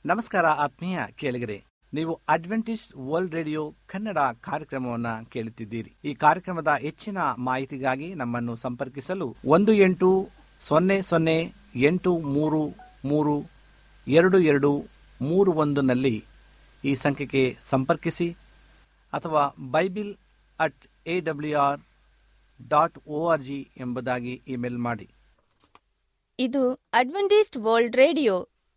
ನಮಸ್ಕಾರ ಆತ್ಮೀಯ ಕೇಳಿಗರೆ ನೀವು ಅಡ್ವೆಂಟಿಸ್ಟ್ ವರ್ಲ್ಡ್ ರೇಡಿಯೋ ಕನ್ನಡ ಕಾರ್ಯಕ್ರಮವನ್ನ ಕೇಳುತ್ತಿದ್ದೀರಿ ಈ ಕಾರ್ಯಕ್ರಮದ ಹೆಚ್ಚಿನ ಮಾಹಿತಿಗಾಗಿ ನಮ್ಮನ್ನು ಸಂಪರ್ಕಿಸಲು ಒಂದು ಎಂಟು ಸೊನ್ನೆ ಸೊನ್ನೆ ಎಂಟು ಮೂರು ಮೂರು ಎರಡು ಎರಡು ಮೂರು ಒಂದನಲ್ಲಿ ಈ ಸಂಖ್ಯೆಗೆ ಸಂಪರ್ಕಿಸಿ ಅಥವಾ Bible at A W R dot O R G ಎಂಬುದಾಗಿ ಇಮೇಲ್ ಮಾಡಿ ಇದು ಅಡ್ವೆಂಟಿಸ್ಟ್ ವರ್ಲ್ಡ್ ರೇಡಿಯೋ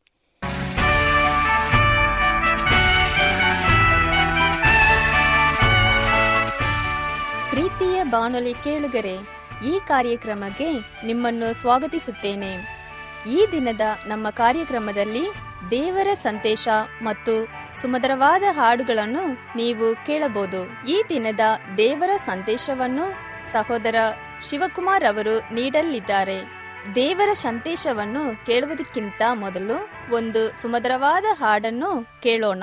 ಪ್ರೀತಿಯ ಬಾನುಲಿ ಕೇಳುಗರೆ ಈ ಕಾರ್ಯಕ್ರಮಕ್ಕೆ ನಿಮ್ಮನ್ನು ಸ್ವಾಗತಿಸುತ್ತೇನೆ ಈ ದಿನದ ನಮ್ಮ ಕಾರ್ಯಕ್ರಮದಲ್ಲಿ ದೇವರ ಸಂದೇಶ ಮತ್ತು ಸುಮಧುರವಾದ ಹಾಡುಗಳನ್ನು ನೀವು ಕೇಳಬಹುದು ಈ ದಿನದ ದೇವರ ಸಂದೇಶವನ್ನು ಸಹೋದರ ಶಿವಕುಮಾರ್ ಅವರು ನೀಡಲಿದ್ದಾರೆ ದೇವರ ಸಂದೇಶವನ್ನು ಕೇಳುವುದಕ್ಕಿಂತ ಮೊದಲು ಒಂದು ಸುಮಧುರವಾದ ಹಾಡನ್ನು ಕೇಳೋಣ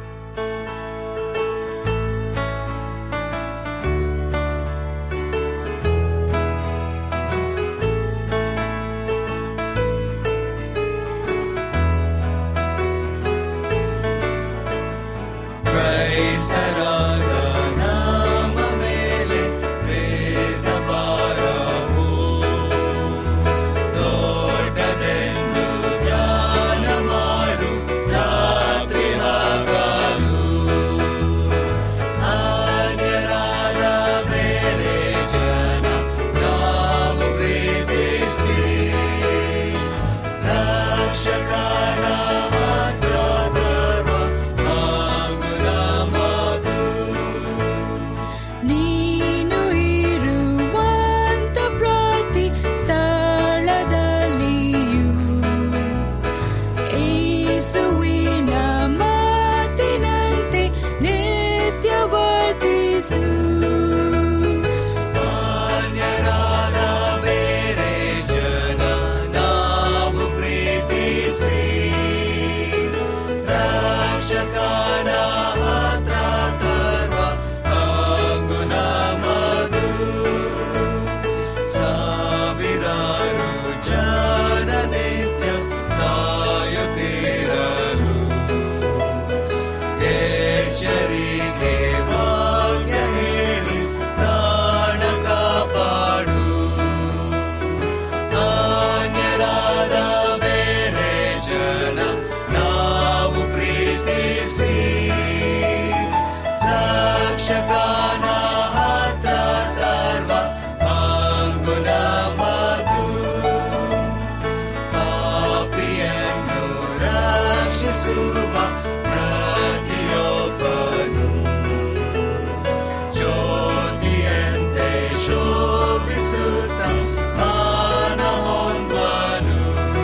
ಕ್ರೈಸ್ತರಾದ ನಮ್ಮ ಮೇಲೆ ವೇದ ಭಾರವು ದೊಡ್ಡದೆಂದು ಧ್ಯಾನ ಮಾಡು ರಾತ್ರಿ ಹಗಲು ಅನ್ಯರಾದ ಬೇರೆ ಜನ ನಾವು ಪ್ರೀತಿಸಿ ರಕ್ಷಕನ ಮಾತ್ರ ಧರ್ಮ ಹಾಗೂ ನಮದು ನೀನು ಇರುವಂತ ಪ್ರತಿ ಸ್ಥಳದಲ್ಲಿಯೂ ಏಸುವಿನ ಮಾತಿನಂತೆ ನಿತ್ಯ ವರ್ತಿಸು ಅನ್ಯರಾದ ಬೇರೆ ಜನ ನಾವು ಪ್ರೀತಿಸಿ ರಕ್ಷಕನ ಹತ್ರ ತರುವ ಹಾಗೂ ನಮದು ಸಾವಿರಾರು ಜನ ನಿತ್ಯ ಸಾಯುತ್ತಿರಲು ಎಚ್ಚರಿಕೆ ವಾಕ್ಯ ಹೇಳಿ ಪ್ರಾಣ ಕಾಪಾಡು ಅನ್ಯರಾದ ಬೇರೆ ಜನ ನಾವು ಪ್ರೀತಿಸಿ ರಕ್ಷಕನ ಹತ್ರ ತರ್ವ ಹಾಗೂ ನಮದು ಪಾಪಿಯನ್ನು ರಕ್ಷಿಸುವ ಪ್ರತಿಯೊಬ್ಬನು ಜ್ಯೋತಿಯಂತೆ ಶೋಭಿಸುತ್ತ ಮಾನ ಹೊಂದುವನು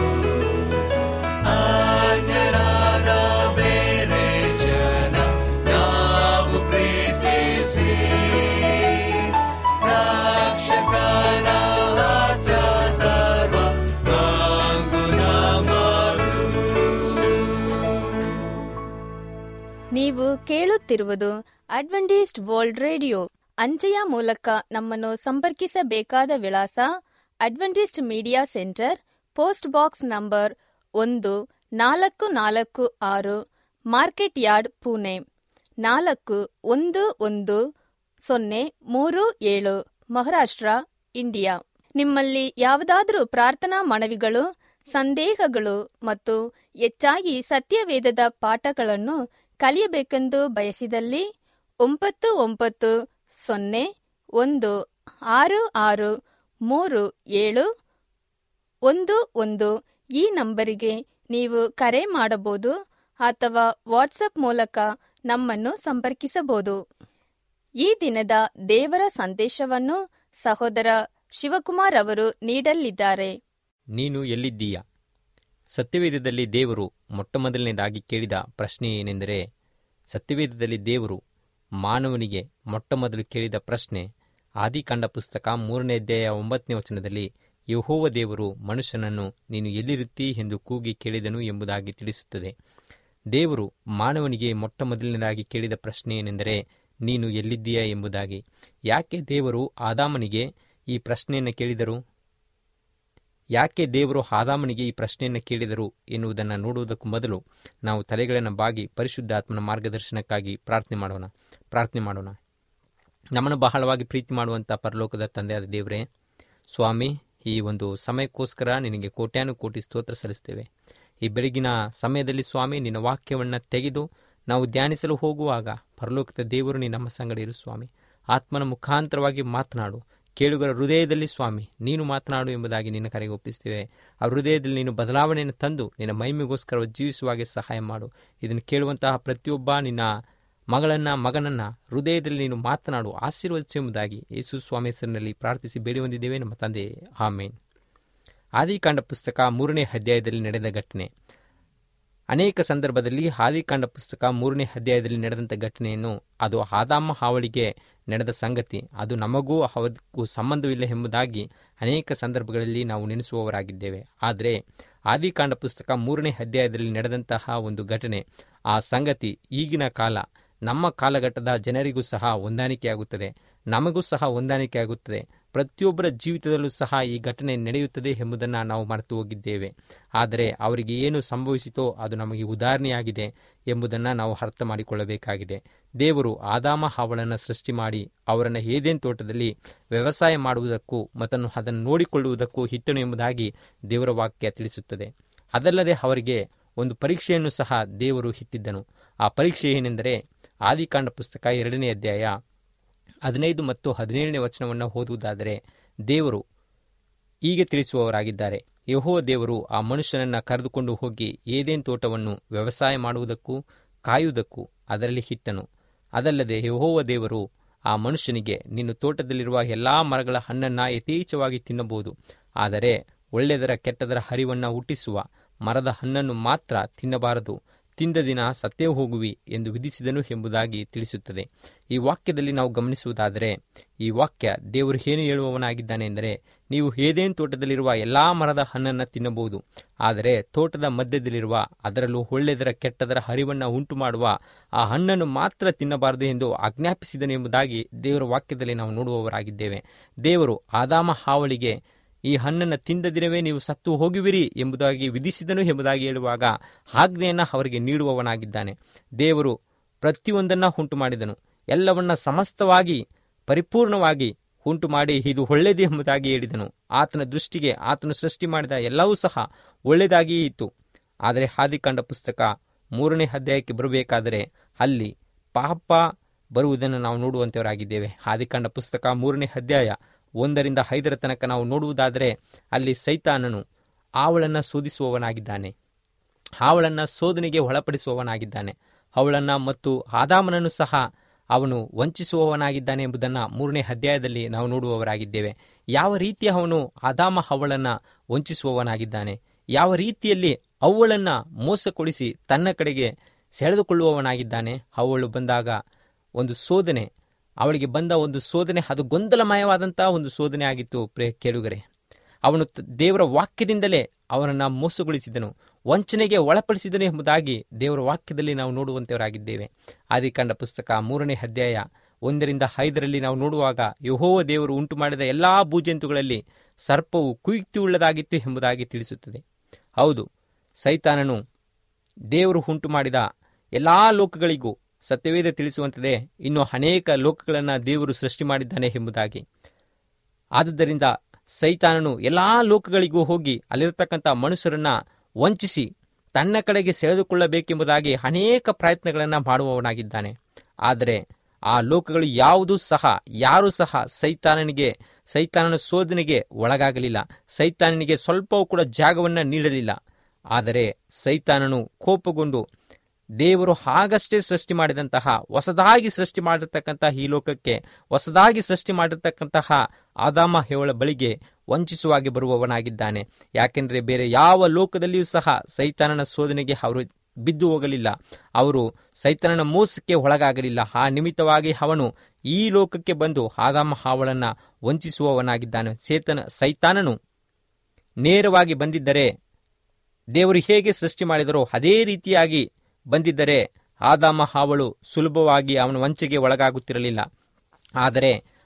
ಅನ್ಯರಾದ ಬೇರೆ ಜನ ನಾವು ಪ್ರೀತಿಸಿ ರಕ್ಷಕನ ಹತ್ರ ತರುವ ಹಾಗೂ ನಮದು ನೀವು ಕೇಳುತ್ತಿರುವುದು ಅಡ್ವೆಂಟಿಸ್ಟ್ ವರ್ಲ್ಡ್ ರೇಡಿಯೋ ಅಂಚೆಯ ಮೂಲಕ ನಮ್ಮನ್ನು ಸಂಪರ್ಕಿಸಬೇಕಾದ ವಿಳಾಸ Adventist media centre post box number ಒಂದು ನಾಲ್ಕು ನಾಲ್ಕು ಆರು ಮಾರ್ಕೆಟ್ ಯಾರ್ಡ್ ಪುಣೆ ನಾಲ್ಕು ಒಂದು ಒಂದು ಸೊನ್ನೆ ಮೂರು ಏಳು ಮಹಾರಾಷ್ಟ್ರ ಇಂಡಿಯಾ ನಿಮ್ಮಲ್ಲಿ ಯಾವುದಾದರೂ ಪ್ರಾರ್ಥನಾ ಮನವಿಗಳು ಸಂದೇಹಗಳು ಮತ್ತು ಹೆಚ್ಚಾಗಿ ಸತ್ಯವೇದದ ಪಾಠಗಳನ್ನು ಕಲಿಯಬೇಕೆಂದು ಬಯಸಿದಲ್ಲಿ ಒಂಬತ್ತು ಒಂಬತ್ತು ಸೊನ್ನೆ ಒಂದು ಆರು ಆರು ಮೂರು ಏಳು ಒಂದು ಒಂದು ಈ ನಂಬರಿಗೆ ನೀವು ಕರೆ ಮಾಡಬಹುದು ಅಥವಾ ವಾಟ್ಸಪ್ ಮೂಲಕ ನಮ್ಮನ್ನು ಸಂಪರ್ಕಿಸಬಹುದು ಈ ದಿನದ ದೇವರ ಸಂದೇಶವನ್ನು ಸಹೋದರ ಶಿವಕುಮಾರ್ ಅವರು ನೀಡಲಿದ್ದಾರೆ ನೀನು ಎಲ್ಲಿದ್ದೀಯ ಸತ್ಯವೇದದಲ್ಲಿ ದೇವರು ಮೊಟ್ಟಮೊದಲನೇದಾಗಿ ಕೇಳಿದ ಪ್ರಶ್ನೆ ಏನೆಂದರೆ ಸತ್ಯವೇದದಲ್ಲಿ ದೇವರು ಮಾನವನಿಗೆ ಮೊಟ್ಟಮೊದಲು ಕೇಳಿದ ಪ್ರಶ್ನೆ ಆದಿಕಾಂಡ ಪುಸ್ತಕ ಮೂರನೇ ಅಧ್ಯಾಯ ಒಂಬತ್ತನೇ ವಚನದಲ್ಲಿ ಯಹೋವ ದೇವರು ಮನುಷ್ಯನನ್ನು ನೀನು ಎಲ್ಲಿರುತ್ತೀ ಎಂದು ಕೂಗಿ ಕೇಳಿದನು ಎಂಬುದಾಗಿ ತಿಳಿಸುತ್ತದೆ ದೇವರು ಮಾನವನಿಗೆ ಮೊಟ್ಟಮೊದಲನೇದಾಗಿ ಕೇಳಿದ ಪ್ರಶ್ನೆ ಏನೆಂದರೆ ನೀನು ಎಲ್ಲಿದ್ದೀಯಾ ಎಂಬುದಾಗಿ ಯಾಕೆ ದೇವರು ಆದಾಮನಿಗೆ ಈ ಪ್ರಶ್ನೆಯನ್ನು ಕೇಳಿದರು ಯಾಕೆ ದೇವರು ಆದಾಮನಿಗೆ ಈ ಪ್ರಶ್ನೆಯನ್ನು ಕೇಳಿದರು ಎನ್ನುವುದನ್ನು ನೋಡುವುದಕ್ಕೂ ಮೊದಲು ನಾವು ತಲೆಗಳನ್ನು ಬಾಗಿ ಪರಿಶುದ್ಧಾತ್ಮನ ಮಾರ್ಗದರ್ಶನಕ್ಕಾಗಿ ಪ್ರಾರ್ಥನೆ ಮಾಡೋಣ ಪ್ರಾರ್ಥನೆ ಮಾಡೋಣ ನಮ್ಮನ್ನು ಬಹಳವಾಗಿ ಪ್ರೀತಿ ಮಾಡುವಂಥ ಪರಲೋಕದ ತಂದೆಯಾದ ದೇವರೇ ಸ್ವಾಮಿ ಈ ಒಂದು ಸಮಯಕ್ಕೋಸ್ಕರ ನಿನಗೆ ಕೋಟ್ಯಾನು ಕೋಟಿ ಸ್ತೋತ್ರ ಸಲ್ಲಿಸ್ತೇವೆ ಈ ಬೆಳಗಿನ ಸಮಯದಲ್ಲಿ ಸ್ವಾಮಿ ನಿನ್ನ ವಾಕ್ಯವನ್ನು ತೆಗೆದು ನಾವು ಧ್ಯಾನಿಸಲು ಹೋಗುವಾಗ ಪರಲೋಕದ ದೇವರು ನೀ ನಮ್ಮ ಸಂಗಡ ಇರು ಸ್ವಾಮಿ ಆತ್ಮನ ಮುಖಾಂತರವಾಗಿ ಮಾತನಾಡು ಕೇಳುಗರ ಹೃದಯದಲ್ಲಿ ಸ್ವಾಮಿ ನೀನು ಮಾತನಾಡು ಎಂಬುದಾಗಿ ನಿನ್ನ ಕರೆಗೆ ಒಪ್ಪಿಸ್ತೇವೆ ಆ ಹೃದಯದಲ್ಲಿ ನೀನು ಬದಲಾವಣೆಯನ್ನು ತಂದು ನಿನ್ನ ಮಹಿಮೆಗೋಸ್ಕರ ಜೀವಿಸುವಾಗೆ ಸಹಾಯ ಮಾಡು ಇದನ್ನು ಕೇಳುವಂತಹ ಪ್ರತಿಯೊಬ್ಬ ನಿನ್ನ ಮಗಳನ್ನ ಮಗನನ್ನ ಹೃದಯದಲ್ಲಿ ನೀನು ಮಾತನಾಡು ಆಶೀರ್ವದಿಸು ಎಂಬುದಾಗಿ ಯೇಸು ಸ್ವಾಮಿ ಹೆಸರಿನಲ್ಲಿ ಪ್ರಾರ್ಥಿಸಿ ಬೇಡಿ ಹೊಂದಿದ್ದೇವೆ ನಮ್ಮ ತಂದೆ ಆಮೇನ್ ಆದಿಕಾಂಡ ಪುಸ್ತಕ ಮೂರನೇ ಅಧ್ಯಾಯದಲ್ಲಿ ನಡೆದ ಘಟನೆ ಅನೇಕ ಸಂದರ್ಭದಲ್ಲಿ ಆದಿಕಾಂಡ ಪುಸ್ತಕ ಮೂರನೇ ಅಧ್ಯಾಯದಲ್ಲಿ ನಡೆದಂಥ ಘಟನೆಯನ್ನು ಅದು ಆದಾಮ ಹಾವಳಿಗೆ ನಡೆದ ಸಂಗತಿ ಅದು ನಮಗೂ ಅವಕ್ಕೂ ಸಂಬಂಧವಿಲ್ಲ ಎಂಬುದಾಗಿ ಅನೇಕ ಸಂದರ್ಭಗಳಲ್ಲಿ ನಾವು ನೆನೆಸುವವರಾಗಿದ್ದೇವೆ ಆದರೆ ಆದಿಕಾಂಡ ಪುಸ್ತಕ ಮೂರನೇ ಅಧ್ಯಾಯದಲ್ಲಿ ನಡೆದಂತಹ ಒಂದು ಘಟನೆ ಆ ಸಂಗತಿ ಈಗಿನ ಕಾಲ ನಮ್ಮ ಕಾಲಘಟ್ಟದ ಜನರಿಗೂ ಸಹ ಹೊಂದಾಣಿಕೆಯಾಗುತ್ತದೆ ನಮಗೂ ಸಹ ಹೊಂದಾಣಿಕೆಯಾಗುತ್ತದೆ ಪ್ರತಿಯೊಬ್ಬರ ಜೀವಿತದಲ್ಲೂ ಸಹ ಈ ಘಟನೆ ನಡೆಯುತ್ತದೆ ಎಂಬುದನ್ನು ನಾವು ಮರೆತು ಹೋಗಿದ್ದೇವೆ ಆದರೆ ಅವರಿಗೆ ಏನು ಸಂಭವಿಸಿತೋ ಅದು ನಮಗೆ ಉದಾಹರಣೆಯಾಗಿದೆ ಎಂಬುದನ್ನು ನಾವು ಅರ್ಥ ಮಾಡಿಕೊಳ್ಳಬೇಕಾಗಿದೆ ದೇವರು ಆದಾಮ ಹಾವಳನ್ನು ಸೃಷ್ಟಿ ಮಾಡಿ ಅವರನ್ನು ಏದೇನ್ ತೋಟದಲ್ಲಿ ವ್ಯವಸಾಯ ಮಾಡುವುದಕ್ಕೂ ಮತ್ತು ಅದನ್ನು ನೋಡಿಕೊಳ್ಳುವುದಕ್ಕೂ ಹಿಟ್ಟನು ಎಂಬುದಾಗಿ ದೇವರ ವಾಕ್ಯ ತಿಳಿಸುತ್ತದೆ ಅದಲ್ಲದೆ ಅವರಿಗೆ ಒಂದು ಪರೀಕ್ಷೆಯನ್ನು ಸಹ ದೇವರು ಇಟ್ಟಿದ್ದನು ಆ ಪರೀಕ್ಷೆ ಏನೆಂದರೆ ಆದಿಕಾಂಡ ಪುಸ್ತಕ ಎರಡನೇ ಅಧ್ಯಾಯ ಹದಿನೈದು ಮತ್ತು ಹದಿನೇಳನೇ ವಚನವನ್ನು ಓದುವುದಾದರೆ ದೇವರು ಹೀಗೆ ತಿಳಿಸುವವರಾಗಿದ್ದಾರೆ ಯಹೋ ದೇವರು ಆ ಮನುಷ್ಯನನ್ನು ಕರೆದುಕೊಂಡು ಹೋಗಿ ಏದೇನ್ ತೋಟವನ್ನು ವ್ಯವಸಾಯ ಮಾಡುವುದಕ್ಕೂ ಕಾಯುವುದಕ್ಕೂ ಅದರಲ್ಲಿ ಹಿಟ್ಟನು ಅದಲ್ಲದೆ ಯಹೋವ ದೇವರು ಆ ಮನುಷ್ಯನಿಗೆ ನಿನ್ನ ತೋಟದಲ್ಲಿರುವ ಎಲ್ಲಾ ಮರಗಳ ಹಣ್ಣನ್ನು ಯಥೇಚ್ಛವಾಗಿ ತಿನ್ನಬಹುದು ಆದರೆ ಒಳ್ಳೆಯದರ ಕೆಟ್ಟದರ ಹರಿವನ್ನು ಹುಟ್ಟಿಸುವ ಮರದ ಹಣ್ಣನ್ನು ಮಾತ್ರ ತಿನ್ನಬಾರದು ತಿಂದ ದಿನ ಸತ್ತೇ ಹೋಗುವಿ ಎಂದು ವಿಧಿಸಿದನು ಎಂಬುದಾಗಿ ತಿಳಿಸುತ್ತದೆ ಈ ವಾಕ್ಯದಲ್ಲಿ ನಾವು ಗಮನಿಸುವುದಾದರೆ ಈ ವಾಕ್ಯ ದೇವರು ಏನು ಹೇಳುವವನಾಗಿದ್ದಾನೆ ಎಂದರೆ ನೀವು ಏದೇನು ತೋಟದಲ್ಲಿರುವ ಎಲ್ಲಾ ಮರದ ಹಣ್ಣನ್ನು ತಿನ್ನಬಹುದು ಆದರೆ ತೋಟದ ಮಧ್ಯದಲ್ಲಿರುವ ಅದರಲ್ಲೂ ಒಳ್ಳೆಯದರ ಕೆಟ್ಟದರ ಹರಿವನ್ನು ಉಂಟು ಮಾಡುವ ಆ ಹಣ್ಣನ್ನು ಮಾತ್ರ ತಿನ್ನಬಾರದು ಎಂದು ಆಜ್ಞಾಪಿಸಿದನು ಎಂಬುದಾಗಿ ದೇವರ ವಾಕ್ಯದಲ್ಲಿ ನಾವು ನೋಡುವವರಾಗಿದ್ದೇವೆ ದೇವರು ಆದಾಮ ಹಾವಳಿಗೆ ಈ ಹಣ್ಣನ್ನು ತಿಂದ ದಿನವೇ ನೀವು ಸತ್ತು ಹೋಗುವಿರಿ ಎಂಬುದಾಗಿ ವಿಧಿಸಿದನು ಎಂಬುದಾಗಿ ಹೇಳುವಾಗ ಆಜ್ಞೆಯನ್ನು ಅವರಿಗೆ ನೀಡುವವನಾಗಿದ್ದಾನೆ ದೇವರು ಪ್ರತಿಯೊಂದನ್ನು ಉಂಟು ಮಾಡಿದನು ಎಲ್ಲವನ್ನ ಸಮಸ್ತವಾಗಿ ಪರಿಪೂರ್ಣವಾಗಿ ಉಂಟು ಮಾಡಿ ಇದು ಒಳ್ಳೆಯದು ಎಂಬುದಾಗಿ ಹೇಳಿದನು ಆತನ ದೃಷ್ಟಿಗೆ ಆತನು ಸೃಷ್ಟಿ ಮಾಡಿದ ಎಲ್ಲವೂ ಸಹ ಒಳ್ಳೆಯದಾಗಿಯೇ ಇತ್ತು ಆದರೆ ಹಾದಿಕಾಂಡ ಪುಸ್ತಕ ಮೂರನೇ ಅಧ್ಯಾಯಕ್ಕೆ ಬರಬೇಕಾದರೆ ಅಲ್ಲಿ ಪಾಪ ಬರುವುದನ್ನು ನಾವು ನೋಡುವಂತವರಾಗಿದ್ದೇವೆ ಆದಿಕಾಂಡ ಪುಸ್ತಕ ಮೂರನೇ ಅಧ್ಯಾಯ ಒಂದರಿಂದ ಐದರ ತನಕ ನಾವು ನೋಡುವುದಾದರೆ ಅಲ್ಲಿ ಸೈತಾನನು ಆವಳನ್ನು ಶೋಧಿಸುವವನಾಗಿದ್ದಾನೆ ಅವಳನ್ನು ಶೋಧನೆಗೆ ಒಳಪಡಿಸುವವನಾಗಿದ್ದಾನೆ ಅವಳನ್ನು ಮತ್ತು ಆದಾಮನನ್ನು ಸಹ ಅವನು ವಂಚಿಸುವವನಾಗಿದ್ದಾನೆ ಎಂಬುದನ್ನು ಮೂರನೇ ಅಧ್ಯಾಯದಲ್ಲಿ ನಾವು ನೋಡುವವರಾಗಿದ್ದೇವೆ ಯಾವ ರೀತಿ ಅವನು ಆದಾಮ ಅವಳನ್ನು ವಂಚಿಸುವವನಾಗಿದ್ದಾನೆ ಯಾವ ರೀತಿಯಲ್ಲಿ ಅವಳನ್ನು ಮೋಸಗೊಳಿಸಿ ತನ್ನ ಕಡೆಗೆ ಸೆಳೆದುಕೊಳ್ಳುವವನಾಗಿದ್ದಾನೆ ಅವಳು ಬಂದಾಗ ಒಂದು ಶೋಧನೆ ಅವಳಿಗೆ ಬಂದ ಒಂದು ಶೋಧನೆ ಅದು ಗೊಂದಲಮಯವಾದಂತಹ ಒಂದು ಶೋಧನೆ ಆಗಿತ್ತು ಪ್ರೇ ಕೇಳುಗರೆ ಅವನು ತ- ದೇವರ ವಾಕ್ಯದಿಂದಲೇ ಅವನನ್ನು ಮೋಸಗೊಳಿಸಿದನು ವಂಚನೆಗೆ ಒಳಪಡಿಸಿದನು ಎಂಬುದಾಗಿ ದೇವರ ವಾಕ್ಯದಲ್ಲಿ ನಾವು ನೋಡುವಂತವರಾಗಿದ್ದೇವೆ ಆದಿಕಾಂಡ ಪುಸ್ತಕ ಮೂರನೇ ಅಧ್ಯಾಯ ಒಂದರಿಂದ ಐದರಲ್ಲಿ ನಾವು ನೋಡುವಾಗ ಯಹೋವ ದೇವರು ಉಂಟು ಮಾಡಿದ ಎಲ್ಲಾ ಭೂಜಂತುಗಳಲ್ಲಿ ಸರ್ಪವು ಕುಯುಕ್ತಿ ಉಳ್ಳದಾಗಿತ್ತು ಎಂಬುದಾಗಿ ತಿಳಿಸುತ್ತದೆ ಹೌದು ಸೈತಾನನು ದೇವರು ಉಂಟು ಮಾಡಿದ ಎಲ್ಲಾ ಲೋಕಗಳಿಗೂ ಸತ್ಯವೇದ ತಿಳಿಸುವಂತದೆ ಇನ್ನು ಅನೇಕ ಲೋಕಗಳನ್ನು ದೇವರು ಸೃಷ್ಟಿ ಮಾಡಿದ್ದಾನೆ ಎಂಬುದಾಗಿ ಆದುದರಿಂದ ಸೈತಾನನು ಎಲ್ಲಾ ಲೋಕಗಳಿಗೂ ಹೋಗಿ ಅಲ್ಲಿರತಕ್ಕಂಥ ಮನುಷ್ಯರನ್ನ ವಂಚಿಸಿ ತನ್ನ ಕಡೆಗೆ ಸೆಳೆದುಕೊಳ್ಳಬೇಕೆಂಬುದಾಗಿ ಅನೇಕ ಪ್ರಯತ್ನಗಳನ್ನು ಮಾಡುವವನಾಗಿದ್ದಾನೆ ಆದರೆ ಆ ಲೋಕಗಳು ಯಾವುದೂ ಸಹ ಯಾರೂ ಸಹ ಸೈತಾನನಿಗೆ ಸೈತಾನನ ಶೋಧನೆಗೆ ಒಳಗಾಗಲಿಲ್ಲ ಸೈತಾನನಿಗೆ ಸ್ವಲ್ಪವೂ ಕೂಡ ಜಾಗವನ್ನು ನೀಡಲಿಲ್ಲ ಆದರೆ ಸೈತಾನನು ಕೋಪಗೊಂಡು ದೇವರು ಆಗಷ್ಟೇ ಸೃಷ್ಟಿ ಮಾಡಿದಂತಹ ಹೊಸದಾಗಿ ಸೃಷ್ಟಿ ಮಾಡಿರ್ತಕ್ಕಂತಹ ಈ ಲೋಕಕ್ಕೆ ಹೊಸದಾಗಿ ಸೃಷ್ಟಿ ಮಾಡಿರ್ತಕ್ಕಂತಹ ಆದಾಮ ಹೇವಳ ಬಳಿಗೆ ವಂಚಿಸುವಾಗಿ ಬರುವವನಾಗಿದ್ದಾನೆ ಯಾಕೆಂದರೆ ಬೇರೆ ಯಾವ ಲೋಕದಲ್ಲಿಯೂ ಸಹ ಸೈತಾನನ ಶೋಧನೆಗೆ ಅವರು ಬಿದ್ದು ಹೋಗಲಿಲ್ಲ ಅವರು ಸೈತಾನನ ಮೋಸಕ್ಕೆ ಒಳಗಾಗಲಿಲ್ಲ ಆ ನಿಮಿತ್ತವಾಗಿ ಅವನು ಈ ಲೋಕಕ್ಕೆ ಬಂದು ಆದಾಮ ಹಾವಳನ್ನ ವಂಚಿಸುವವನಾಗಿದ್ದಾನೆ ಸೇತನ ಸೈತಾನನು ನೇರವಾಗಿ ಬಂದಿದ್ದರೆ ದೇವರು ಹೇಗೆ ಸೃಷ್ಟಿ ಮಾಡಿದರೋ ಅದೇ ರೀತಿಯಾಗಿ ಬಂದಿದ್ದರೆ ಆದಾಮ ಹಾವಳು ಸುಲಭವಾಗಿ ಅವನ ವಂಚೆಗೆ ಒಳಗಾಗುತ್ತಿರಲಿಲ್ಲ ಆದರೆ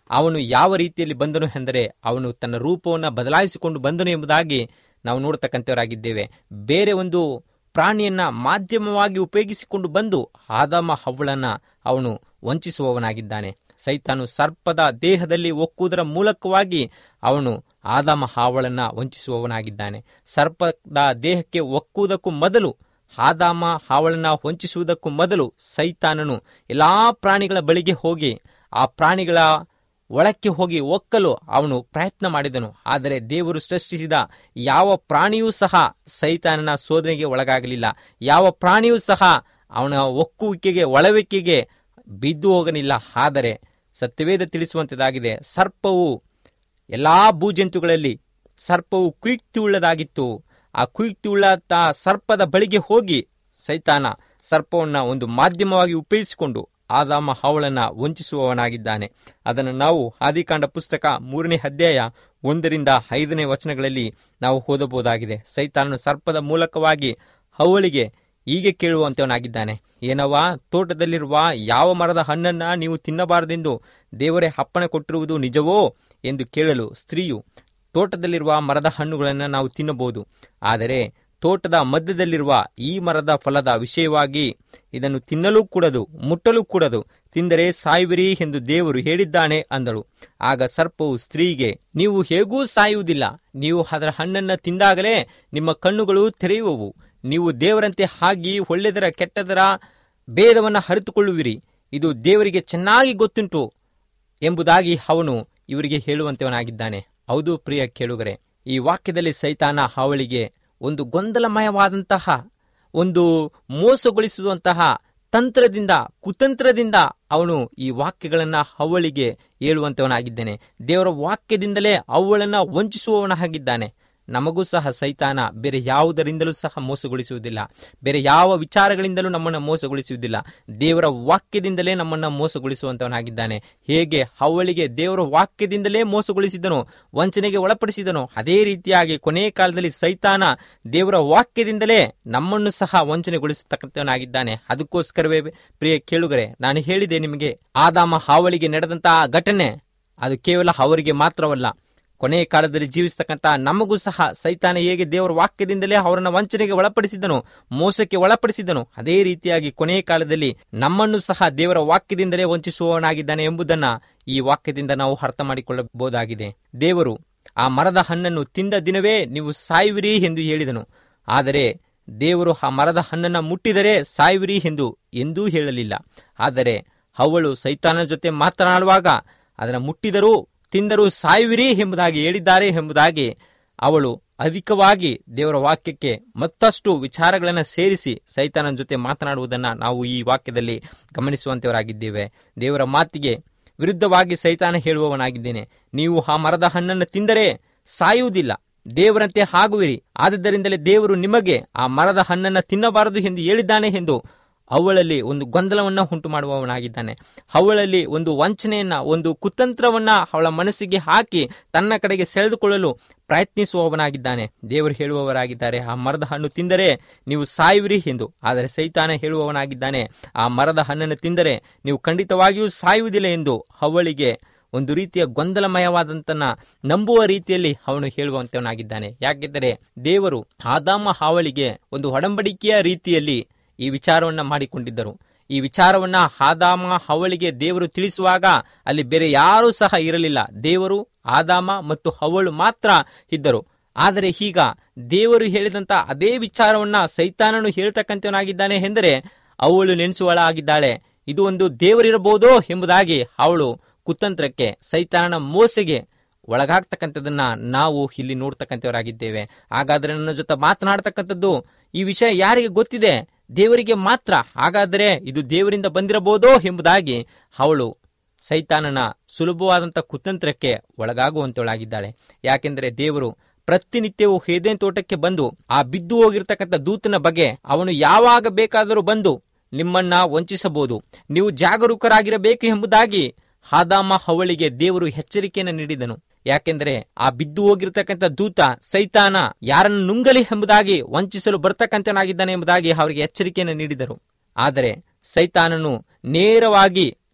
ಅವನು ಯಾವ ರೀತಿಯಲ್ಲಿ ಬಂದನು ಎಂದರೆ ಅವನು ತನ್ನ ರೂಪವನ್ನು ಬದಲಾಯಿಸಿಕೊಂಡು ಬಂದನು ಎಂಬುದಾಗಿ ನಾವು ನೋಡ್ತಕ್ಕಂಥವರಾಗಿದ್ದೇವೆ ಬೇರೆ ಒಂದು ಪ್ರಾಣಿಯನ್ನ ಮಾಧ್ಯಮವಾಗಿ ಉಪಯೋಗಿಸಿಕೊಂಡು ಬಂದು ಆದಾಮ ಹವ್ವಳನ್ನ ಅವನು ವಂಚಿಸುವವನಾಗಿದ್ದಾನೆ ಸೈತಾನು ಸರ್ಪದ ದೇಹದಲ್ಲಿ ಒಕ್ಕುವುದರ ಮೂಲಕವಾಗಿ ಅವನು ಆದಾಮ ಹಾವಳನ್ನ ವಂಚಿಸುವವನಾಗಿದ್ದಾನೆ ಸರ್ಪದ ದೇಹಕ್ಕೆ ಒಕ್ಕುವುದಕ್ಕೂ ಮೊದಲು ಆದಾಮ ಹಾವಳನ್ನ ವಂಚಿಸುವುದಕ್ಕೂ ಮೊದಲು ಸೈತಾನನು ಎಲ್ಲಾ ಪ್ರಾಣಿಗಳ ಬಳಿಗೆ ಹೋಗಿ ಆ ಪ್ರಾಣಿಗಳ ಒಳಕ್ಕೆ ಹೋಗಿ ಒಕ್ಕಲು ಅವನು ಪ್ರಯತ್ನ ಮಾಡಿದನು ಆದರೆ ದೇವರು ಸೃಷ್ಟಿಸಿದ ಯಾವ ಪ್ರಾಣಿಯೂ ಸಹ ಸೈತಾನನ ಶೋಧನೆಗೆ ಒಳಗಾಗಲಿಲ್ಲ ಯಾವ ಪ್ರಾಣಿಯೂ ಸಹ ಅವನ ಒಕ್ಕುವಿಕೆಗೆ ಒಳವಿಕೆಗೆ ಬಿದ್ದು ಹೋಗಲಿಲ್ಲ ಆದರೆ ಸತ್ಯವೇದ ತಿಳಿಸುವಂಥದ್ದಾಗಿದೆ ಸರ್ಪವು ಎಲ್ಲಾ ಭೂಜಂತುಗಳಲ್ಲಿ ಸರ್ಪವು ಕುಯುಕ್ತಿ ಉಳ್ಳದಾಗಿತ್ತು ಆ ಕುಯುಕ್ತಿ ಉಳ್ಳ ಸರ್ಪದ ಬಳಿಗೆ ಹೋಗಿ ಸೈತಾನ ಸರ್ಪವನ್ನ ಒಂದು ಮಾಧ್ಯಮವಾಗಿ ಉಪಯೋಗಿಸಿಕೊಂಡು ಆದಾಮ ಹಾವಳನ್ನ ವಂಚಿಸುವವನಾಗಿದ್ದಾನೆ ಅದನ್ನು ನಾವು ಆದಿಕಾಂಡ ಪುಸ್ತಕ ಮೂರನೇ ಅಧ್ಯಾಯ ಒಂದರಿಂದ ಐದನೇ ವಚನಗಳಲ್ಲಿ ನಾವು ಓದಬಹುದಾಗಿದೆ ಸೈತಾನನು ಸರ್ಪದ ಮೂಲಕವಾಗಿ ಹವಳಿಗೆ ಹೀಗೆ ಕೇಳುವಂತವನಾಗಿದ್ದಾನೆ ಏನವ್ವ ತೋಟದಲ್ಲಿರುವ ಯಾವ ಮರದ ಹಣ್ಣನ್ನ ನೀವು ತಿನ್ನಬಾರದೆಂದು ದೇವರೇ ಅಪ್ಪಣೆ ಕೊಟ್ಟಿರುವುದು ನಿಜವೋ ಎಂದು ಕೇಳಲು ಸ್ತ್ರೀಯು ತೋಟದಲ್ಲಿರುವ ಮರದ ಹಣ್ಣುಗಳನ್ನು ನಾವು ತಿನ್ನಬಹುದು ಆದರೆ ತೋಟದ ಮಧ್ಯದಲ್ಲಿರುವ ಈ ಮರದ ಫಲದ ವಿಷಯವಾಗಿ ಇದನ್ನು ತಿನ್ನಲೂ ಕೂಡದು ಮುಟ್ಟಲೂ ಕೂಡದು ತಿಂದರೆ ಸಾಯುವಿರಿ ಎಂದು ದೇವರು ಹೇಳಿದ್ದಾನೆ ಅಂದಳು ಆಗ ಸರ್ಪವು ಸ್ತ್ರೀಗೆ ನೀವು ಹೇಗೂ ಸಾಯುವುದಿಲ್ಲ ನೀವು ಅದರ ಹಣ್ಣನ್ನ ತಿಂದಾಗಲೇ ನಿಮ್ಮ ಕಣ್ಣುಗಳು ತೆರೆಯುವವು ನೀವು ದೇವರಂತೆ ಆಗಿ ಒಳ್ಳೆದರ ಕೆಟ್ಟದರ ಭೇದವನ್ನು ಅರಿತುಕೊಳ್ಳುವಿರಿ ಇದು ದೇವರಿಗೆ ಚೆನ್ನಾಗಿ ಗೊತ್ತುಂಟು ಎಂಬುದಾಗಿ ಅವನು ಇವರಿಗೆ ಹೇಳುವಂತವನಾಗಿದ್ದಾನೆ ಹೌದು ಪ್ರಿಯ ಕೇಳುಗರೆ ಈ ವಾಕ್ಯದಲ್ಲಿ ಸೈತಾನ ಅವಳಿಗೆ ಒಂದು ಗೊಂದಲಮಯವಾದಂತಹ ಒಂದು ಮೋಸಗೊಳಿಸುವಂತಹ ತಂತ್ರದಿಂದ ಕುತಂತ್ರದಿಂದ ಅವನು ಈ ವಾಕ್ಯಗಳನ್ನ ಅವಳಿಗೆ ಹೇಳುವಂತವನಾಗಿದ್ದಾನೆ ದೇವರ ವಾಕ್ಯದಿಂದಲೇ ಅವುಗಳನ್ನ ವಂಚಿಸುವವನಾಗಿದ್ದಾನೆ ನಮಗೂ ಸಹ ಸೈತಾನ ಬೇರೆ ಯಾವುದರಿಂದಲೂ ಸಹ ಮೋಸಗೊಳಿಸುವುದಿಲ್ಲ ಬೇರೆ ಯಾವ ವಿಚಾರಗಳಿಂದಲೂ ನಮ್ಮನ್ನು ಮೋಸಗೊಳಿಸುವುದಿಲ್ಲ ದೇವರ ವಾಕ್ಯದಿಂದಲೇ ನಮ್ಮನ್ನು ಮೋಸಗೊಳಿಸುವಂತವನಾಗಿದ್ದಾನೆ ಹೇಗೆ ಅವಳಿಗೆ ದೇವರ ವಾಕ್ಯದಿಂದಲೇ ಮೋಸಗೊಳಿಸಿದನು ವಂಚನೆಗೆ ಒಳಪಡಿಸಿದನು ಅದೇ ರೀತಿಯಾಗಿ ಕೊನೆಯ ಕಾಲದಲ್ಲಿ ಸೈತಾನ ದೇವರ ವಾಕ್ಯದಿಂದಲೇ ನಮ್ಮನ್ನು ಸಹ ವಂಚನೆಗೊಳಿಸತಕ್ಕಂಥವನಾಗಿದ್ದಾನೆ ಅದಕ್ಕೋಸ್ಕರವೇ ಪ್ರಿಯ ಕೇಳುಗರೆ ನಾನು ಹೇಳಿದೆ ನಿಮಗೆ ಆದಾಮ ಹಾವಳಿಗೆ ನಡೆದಂತಹ ಘಟನೆ ಅದು ಕೇವಲ ಅವರಿಗೆ ಮಾತ್ರವಲ್ಲ ಕೊನೆಯ ಕಾಲದಲ್ಲಿ ಜೀವಿಸ್ತಕ್ಕಂಥ ನಮಗೂ ಸಹ ಸೈತಾನ ಹೇಗೆ ದೇವರ ವಾಕ್ಯದಿಂದಲೇ ಅವರನ್ನ ವಂಚನೆಗೆ ಒಳಪಡಿಸಿದನು ಮೋಸಕ್ಕೆ ಒಳಪಡಿಸಿದನು ಅದೇ ರೀತಿಯಾಗಿ ಕೊನೆಯ ಕಾಲದಲ್ಲಿ ನಮ್ಮನ್ನು ಸಹ ದೇವರ ವಾಕ್ಯದಿಂದಲೇ ವಂಚಿಸುವವನಾಗಿದ್ದಾನೆ ಎಂಬುದನ್ನ ಈ ವಾಕ್ಯದಿಂದ ನಾವು ಅರ್ಥ ಮಾಡಿಕೊಳ್ಳಬಹುದಾಗಿದೆ ದೇವರು ಆ ಮರದ ಹಣ್ಣನ್ನು ತಿಂದ ದಿನವೇ ನೀವು ಸಾಯುವಿರಿ ಎಂದು ಹೇಳಿದನು ಆದರೆ ದೇವರು ಆ ಮರದ ಹಣ್ಣನ್ನು ಮುಟ್ಟಿದರೆ ಸಾಯುವಿರಿ ಎಂದು ಎಂದೂ ಹೇಳಲಿಲ್ಲ ಆದರೆ ಅವಳು ಸೈತಾನ ಜೊತೆ ಮಾತನಾಡುವಾಗ ಅದನ್ನು ಮುಟ್ಟಿದರೂ ತಿಂದರೂ ಸಾಯುವಿರಿ ಎಂಬುದಾಗಿ ಹೇಳಿದ್ದಾರೆ ಎಂಬುದಾಗಿ ಅವಳು ಅಧಿಕವಾಗಿ ದೇವರ ವಾಕ್ಯಕ್ಕೆ ಮತ್ತಷ್ಟು ವಿಚಾರಗಳನ್ನು ಸೇರಿಸಿ ಸೈತಾನನ ಜೊತೆ ಮಾತನಾಡುವುದನ್ನು ನಾವು ಈ ವಾಕ್ಯದಲ್ಲಿ ಗಮನಿಸುವಂತವರಾಗಿದ್ದೇವೆ ದೇವರ ಮಾತಿಗೆ ವಿರುದ್ಧವಾಗಿ ಸೈತಾನ ಹೇಳುವವನಾಗಿದ್ದೇನೆ ನೀವು ಆ ಮರದ ಹಣ್ಣನ್ನು ತಿಂದರೆ ಸಾಯುವುದಿಲ್ಲ ದೇವರಂತೆ ಆಗುವಿರಿ ಆದ್ದರಿಂದಲೇ ದೇವರು ನಿಮಗೆ ಆ ಮರದ ಹಣ್ಣನ್ನು ತಿನ್ನಬಾರದು ಎಂದು ಹೇಳಿದ್ದಾನೆ ಎಂದು ಅವಳಲ್ಲಿ ಒಂದು ಗೊಂದಲವನ್ನ ಉಂಟು ಮಾಡುವವನಾಗಿದ್ದಾನೆ ಅವಳಲ್ಲಿ ಒಂದು ವಂಚನೆಯನ್ನ ಒಂದು ಕುತಂತ್ರವನ್ನ ಅವಳ ಮನಸ್ಸಿಗೆ ಹಾಕಿ ತನ್ನ ಕಡೆಗೆ ಸೆಳೆದುಕೊಳ್ಳಲು ಪ್ರಯತ್ನಿಸುವವನಾಗಿದ್ದಾನೆ ದೇವರು ಹೇಳುವವರಾಗಿದ್ದಾರೆ ಆ ಮರದ ಹಣ್ಣು ತಿಂದರೆ ನೀವು ಸಾಯುವಿರಿ ಎಂದು ಆದರೆ ಸೈತಾನ ಹೇಳುವವನಾಗಿದ್ದಾನೆ ಆ ಮರದ ಹಣ್ಣನ್ನು ತಿಂದರೆ ನೀವು ಖಂಡಿತವಾಗಿಯೂ ಸಾಯುವುದಿಲ್ಲ ಎಂದು ಅವಳಿಗೆ ಒಂದು ರೀತಿಯ ಗೊಂದಲಮಯವಾದಂತನ ನಂಬುವ ರೀತಿಯಲ್ಲಿ ಅವನು ಹೇಳುವಂತವನಾಗಿದ್ದಾನೆ ಯಾಕೆಂದರೆ ದೇವರು ಆದಾಮ ಹಾವಳಿಗೆ ಒಂದು ಒಡಂಬಡಿಕೆಯ ರೀತಿಯಲ್ಲಿ ಈ ವಿಚಾರವನ್ನ ಮಾಡಿಕೊಂಡಿದ್ದರು ಈ ವಿಚಾರವನ್ನ ಆದಾಮ ಹವಳಿಗೆ ದೇವರು ತಿಳಿಸುವಾಗ ಅಲ್ಲಿ ಬೇರೆ ಯಾರೂ ಸಹ ಇರಲಿಲ್ಲ ದೇವರು ಆದಾಮ ಮತ್ತು ಹವಳು ಮಾತ್ರ ಇದ್ದರು ಆದರೆ ಈಗ ದೇವರು ಹೇಳಿದಂತ ಅದೇ ವಿಚಾರವನ್ನ ಸೈತಾನನು ಹೇಳ್ತಕ್ಕಂಥವನಾಗಿದ್ದಾನೆ ಎಂದರೆ ಅವಳು ನೆನೆಸುವಳಾಗಿದ್ದಾಳೆ ಇದು ಒಂದು ದೇವರಿರಬಹುದೋ ಎಂಬುದಾಗಿ ಅವಳು ಕುತಂತ್ರಕ್ಕೆ ಸೈತಾನನ ಮೋಸೆಗೆ ಒಳಗಾಗ್ತಕ್ಕಂಥದ್ದನ್ನ ನಾವು ಇಲ್ಲಿ ನೋಡ್ತಕ್ಕಂಥವರಾಗಿದ್ದೇವೆ ಹಾಗಾದ್ರೆ ನನ್ನ ಜೊತೆ ಮಾತನಾಡ್ತಕ್ಕಂಥದ್ದು ಈ ವಿಷಯ ಯಾರಿಗೆ ಗೊತ್ತಿದೆ ದೇವರಿಗೆ ಮಾತ್ರ ಹಾಗಾದರೆ ಇದು ದೇವರಿಂದ ಬಂದಿರಬಹುದೋ ಎಂಬುದಾಗಿ ಅವಳು ಸೈತಾನನ ಸುಲಭವಾದಂಥ ಕುತಂತ್ರಕ್ಕೆ ಒಳಗಾಗುವಂತವಳಾಗಿದ್ದಾಳೆ ಯಾಕೆಂದರೆ ದೇವರು ಪ್ರತಿನಿತ್ಯವೂ ಹೇದೇನ್ ತೋಟಕ್ಕೆ ಬಂದು ಆ ಬಿದ್ದು ಹೋಗಿರ್ತಕ್ಕಂಥ ದೂತನ ಬಗ್ಗೆ ಅವನು ಯಾವಾಗ ಬೇಕಾದರೂ ಬಂದು ನಿಮ್ಮನ್ನ ವಂಚಿಸಬಹುದು ನೀವು ಜಾಗರೂಕರಾಗಿರಬೇಕು ಎಂಬುದಾಗಿ ಹಾದಾಮ ಹವಳಿಗೆ ದೇವರು ಎಚ್ಚರಿಕೆಯನ್ನು ನೀಡಿದನು ಯಾಕೆಂದರೆ ಆ ಬಿದ್ದು ಹೋಗಿರ್ತಕ್ಕಂಥ ದೂತ ಸೈತಾನ ಯಾರನ್ನು ನುಂಗಲಿ ಎಂಬುದಾಗಿ ವಂಚಿಸಲು ಬರ್ತಕ್ಕಂಥನಾಗಿದ್ದಾನೆ ಎಂಬುದಾಗಿ ಅವರಿಗೆ ಎಚ್ಚರಿಕೆಯನ್ನು ನೀಡಿದರು ಆದರೆ ಸೈತಾನನು ನೇರವಾಗಿ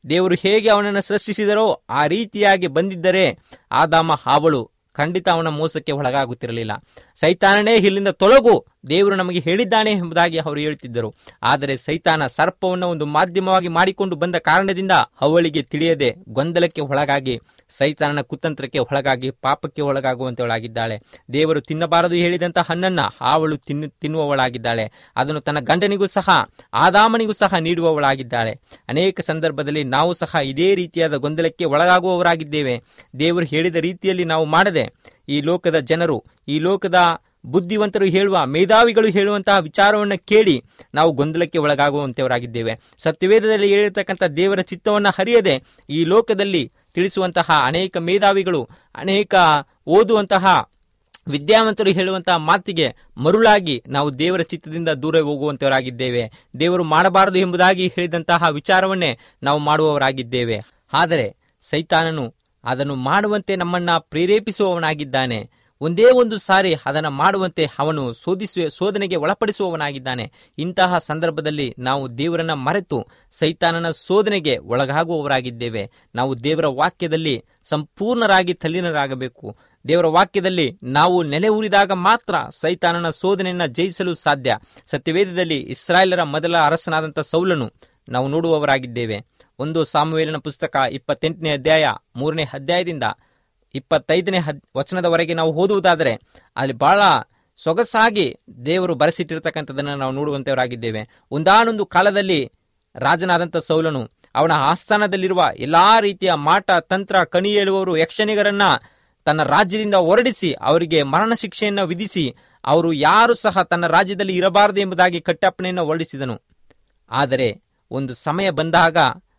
ದೇವರು ಹೇಗೆ ಅವನನ್ನು ಸೃಷ್ಟಿಸಿದರೋ ಆ ರೀತಿಯಾಗಿ ಬಂದಿದ್ದರೆ ಆದಾಮ ಹಾವಳು ಖಂಡಿತ ಅವನ ಮೋಸಕ್ಕೆ ಒಳಗಾಗುತ್ತಿರಲಿಲ್ಲ ಸೈತಾನನೇ ಇಲ್ಲಿಂದ ತೊಲಗು ದೇವರು ನಮಗೆ ಹೇಳಿದ್ದಾನೆ ಎಂಬುದಾಗಿ ಅವರು ಹೇಳುತ್ತಿದ್ದರು ಆದರೆ ಸೈತಾನ ಸರ್ಪವನ್ನು ಒಂದು ಮಾಧ್ಯಮವಾಗಿ ಮಾಡಿಕೊಂಡು ಬಂದ ಕಾರಣದಿಂದ ಅವಳಿಗೆ ತಿಳಿಯದೆ ಗೊಂದಲಕ್ಕೆ ಒಳಗಾಗಿ ಸೈತಾನನ ಕುತಂತ್ರಕ್ಕೆ ಒಳಗಾಗಿ ಪಾಪಕ್ಕೆ ಒಳಗಾಗುವಂತವಳಾಗಿದ್ದಾಳೆ ದೇವರು ತಿನ್ನಬಾರದು ಹೇಳಿದಂತ ಹಣ್ಣನ್ನ ಅವಳು ತಿನ್ನು ತಿನ್ನುವವಳಾಗಿದ್ದಾಳೆ ಅದನ್ನು ತನ್ನ ಗಂಡನಿಗೂ ಸಹ ಆದಾಮನಿಗೂ ಸಹ ನೀಡುವವಳಾಗಿದ್ದಾಳೆ ಅನೇಕ ಸಂದರ್ಭದಲ್ಲಿ ನಾವು ಸಹ ಇದೇ ರೀತಿಯಾದ ಗೊಂದಲಕ್ಕೆ ಒಳಗಾಗುವವರಾಗಿದ್ದೇವೆ ದೇವರು ಹೇಳಿದ ರೀತಿಯಲ್ಲಿ ನಾವು ಮಾಡದೆ ಈ ಲೋಕದ ಜನರು ಈ ಲೋಕದ ಬುದ್ಧಿವಂತರು ಹೇಳುವ ಮೇಧಾವಿಗಳು ಹೇಳುವಂತಹ ವಿಚಾರವನ್ನು ಕೇಳಿ ನಾವು ಗೊಂದಲಕ್ಕೆ ಒಳಗಾಗುವಂತವರಾಗಿದ್ದೇವೆ ಸತ್ಯವೇದದಲ್ಲಿ ಹೇಳಿರ್ತಕ್ಕಂಥ ದೇವರ ಚಿತ್ತವನ್ನು ಹರಿಯದೆ ಈ ಲೋಕದಲ್ಲಿ ತಿಳಿಸುವಂತಹ ಅನೇಕ ಮೇಧಾವಿಗಳು ಅನೇಕ ಓದುವಂತಹ ವಿದ್ಯಾವಂತರು ಹೇಳುವಂತಹ ಮಾತಿಗೆ ಮರುಳಾಗಿ ನಾವು ದೇವರ ಚಿತ್ತದಿಂದ ದೂರ ಹೋಗುವಂತವರಾಗಿದ್ದೇವೆ ದೇವರು ಮಾಡಬಾರದು ಎಂಬುದಾಗಿ ಹೇಳಿದಂತಹ ವಿಚಾರವನ್ನೇ ನಾವು ಮಾಡುವವರಾಗಿದ್ದೇವೆ ಆದರೆ ಸೈತಾನನು ಅದನ್ನು ಮಾಡುವಂತೆ ನಮ್ಮನ್ನ ಪ್ರೇರೇಪಿಸುವವನಾಗಿದ್ದಾನೆ ಒಂದೇ ಒಂದು ಸಾರಿ ಅದನ್ನು ಮಾಡುವಂತೆ ಅವನು ಶೋಧಿಸುವ ಶೋಧನೆಗೆ ಒಳಪಡಿಸುವವನಾಗಿದ್ದಾನೆ ಇಂತಹ ಸಂದರ್ಭದಲ್ಲಿ ನಾವು ದೇವರನ್ನ ಮರೆತು ಸೈತಾನನ ಶೋಧನೆಗೆ ಒಳಗಾಗುವವರಾಗಿದ್ದೇವೆ ನಾವು ದೇವರ ವಾಕ್ಯದಲ್ಲಿ ಸಂಪೂರ್ಣರಾಗಿ ತಲ್ಲೀನರಾಗಬೇಕು ದೇವರ ವಾಕ್ಯದಲ್ಲಿ ನಾವು ನೆಲೆ ಊರಿದಾಗ ಮಾತ್ರ ಸೈತಾನನ ಶೋಧನೆಯನ್ನ ಜಯಿಸಲು ಸಾಧ್ಯ ಸತ್ಯವೇದದಲ್ಲಿ ಇಸ್ರಾಯೇಲರ ಮೊದಲ ಅರಸನಾದಂಥ ಸೌಲನು ನಾವು ನೋಡುವವರಾಗಿದ್ದೇವೆ ಒಂದು ಸಾಮುವೇಲನ ಪುಸ್ತಕ ಇಪ್ಪತ್ತೆಂಟನೇ ಅಧ್ಯಾಯ ಮೂರನೇ ಅಧ್ಯಾಯದಿಂದ ಇಪ್ಪತ್ತೈದನೇ ಹದ್ ವಚನದವರೆಗೆ ನಾವು ಓದುವುದಾದರೆ ಅಲ್ಲಿ ಬಹಳ ಸೊಗಸಾಗಿ ದೇವರು ಬರೆಸಿಟ್ಟಿರ್ತಕ್ಕಂಥದ್ದನ್ನು ನಾವು ನೋಡುವಂತವರಾಗಿದ್ದೇವೆ ಒಂದಾನೊಂದು ಕಾಲದಲ್ಲಿ ರಾಜನಾದಂಥ ಸೌಲನು ಅವನ ಆಸ್ಥಾನದಲ್ಲಿರುವ ಎಲ್ಲಾ ರೀತಿಯ ಮಾಟ ತಂತ್ರ ಕಣಿ ಹೇಳುವವರು ಯಕ್ಷಣಿಗರನ್ನ ತನ್ನ ರಾಜ್ಯದಿಂದ ಹೊರಡಿಸಿ ಅವರಿಗೆ ಮರಣ ಶಿಕ್ಷೆಯನ್ನು ವಿಧಿಸಿ ಅವರು ಯಾರು ಸಹ ತನ್ನ ರಾಜ್ಯದಲ್ಲಿ ಇರಬಾರದು ಎಂಬುದಾಗಿ ಕಟ್ಟಪ್ಪಣೆಯನ್ನು ಹೊರಡಿಸಿದನು ಆದರೆ ಒಂದು ಸಮಯ ಬಂದಾಗ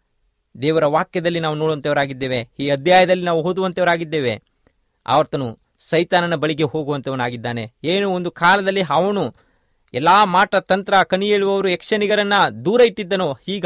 ದೇವರ ವಾಕ್ಯದಲ್ಲಿ ನಾವು ನೋಡುವಂತವರಾಗಿದ್ದೇವೆ ಈ ಅಧ್ಯಾಯದಲ್ಲಿ ನಾವು ಓದುವಂತವರಾಗಿದ್ದೇವೆ ಆವರ್ತನು ಸೈತಾನನ ಬಳಿಗೆ ಹೋಗುವಂತವನಾಗಿದ್ದಾನೆ ಏನು ಒಂದು ಕಾಲದಲ್ಲಿ ಅವನು ಎಲ್ಲಾ ಮಾಟ ತಂತ್ರ ಕಣಿ ಹೇಳುವವರು ಯಕ್ಷಣಿಗರನ್ನ ದೂರ ಇಟ್ಟಿದ್ದನೋ ಈಗ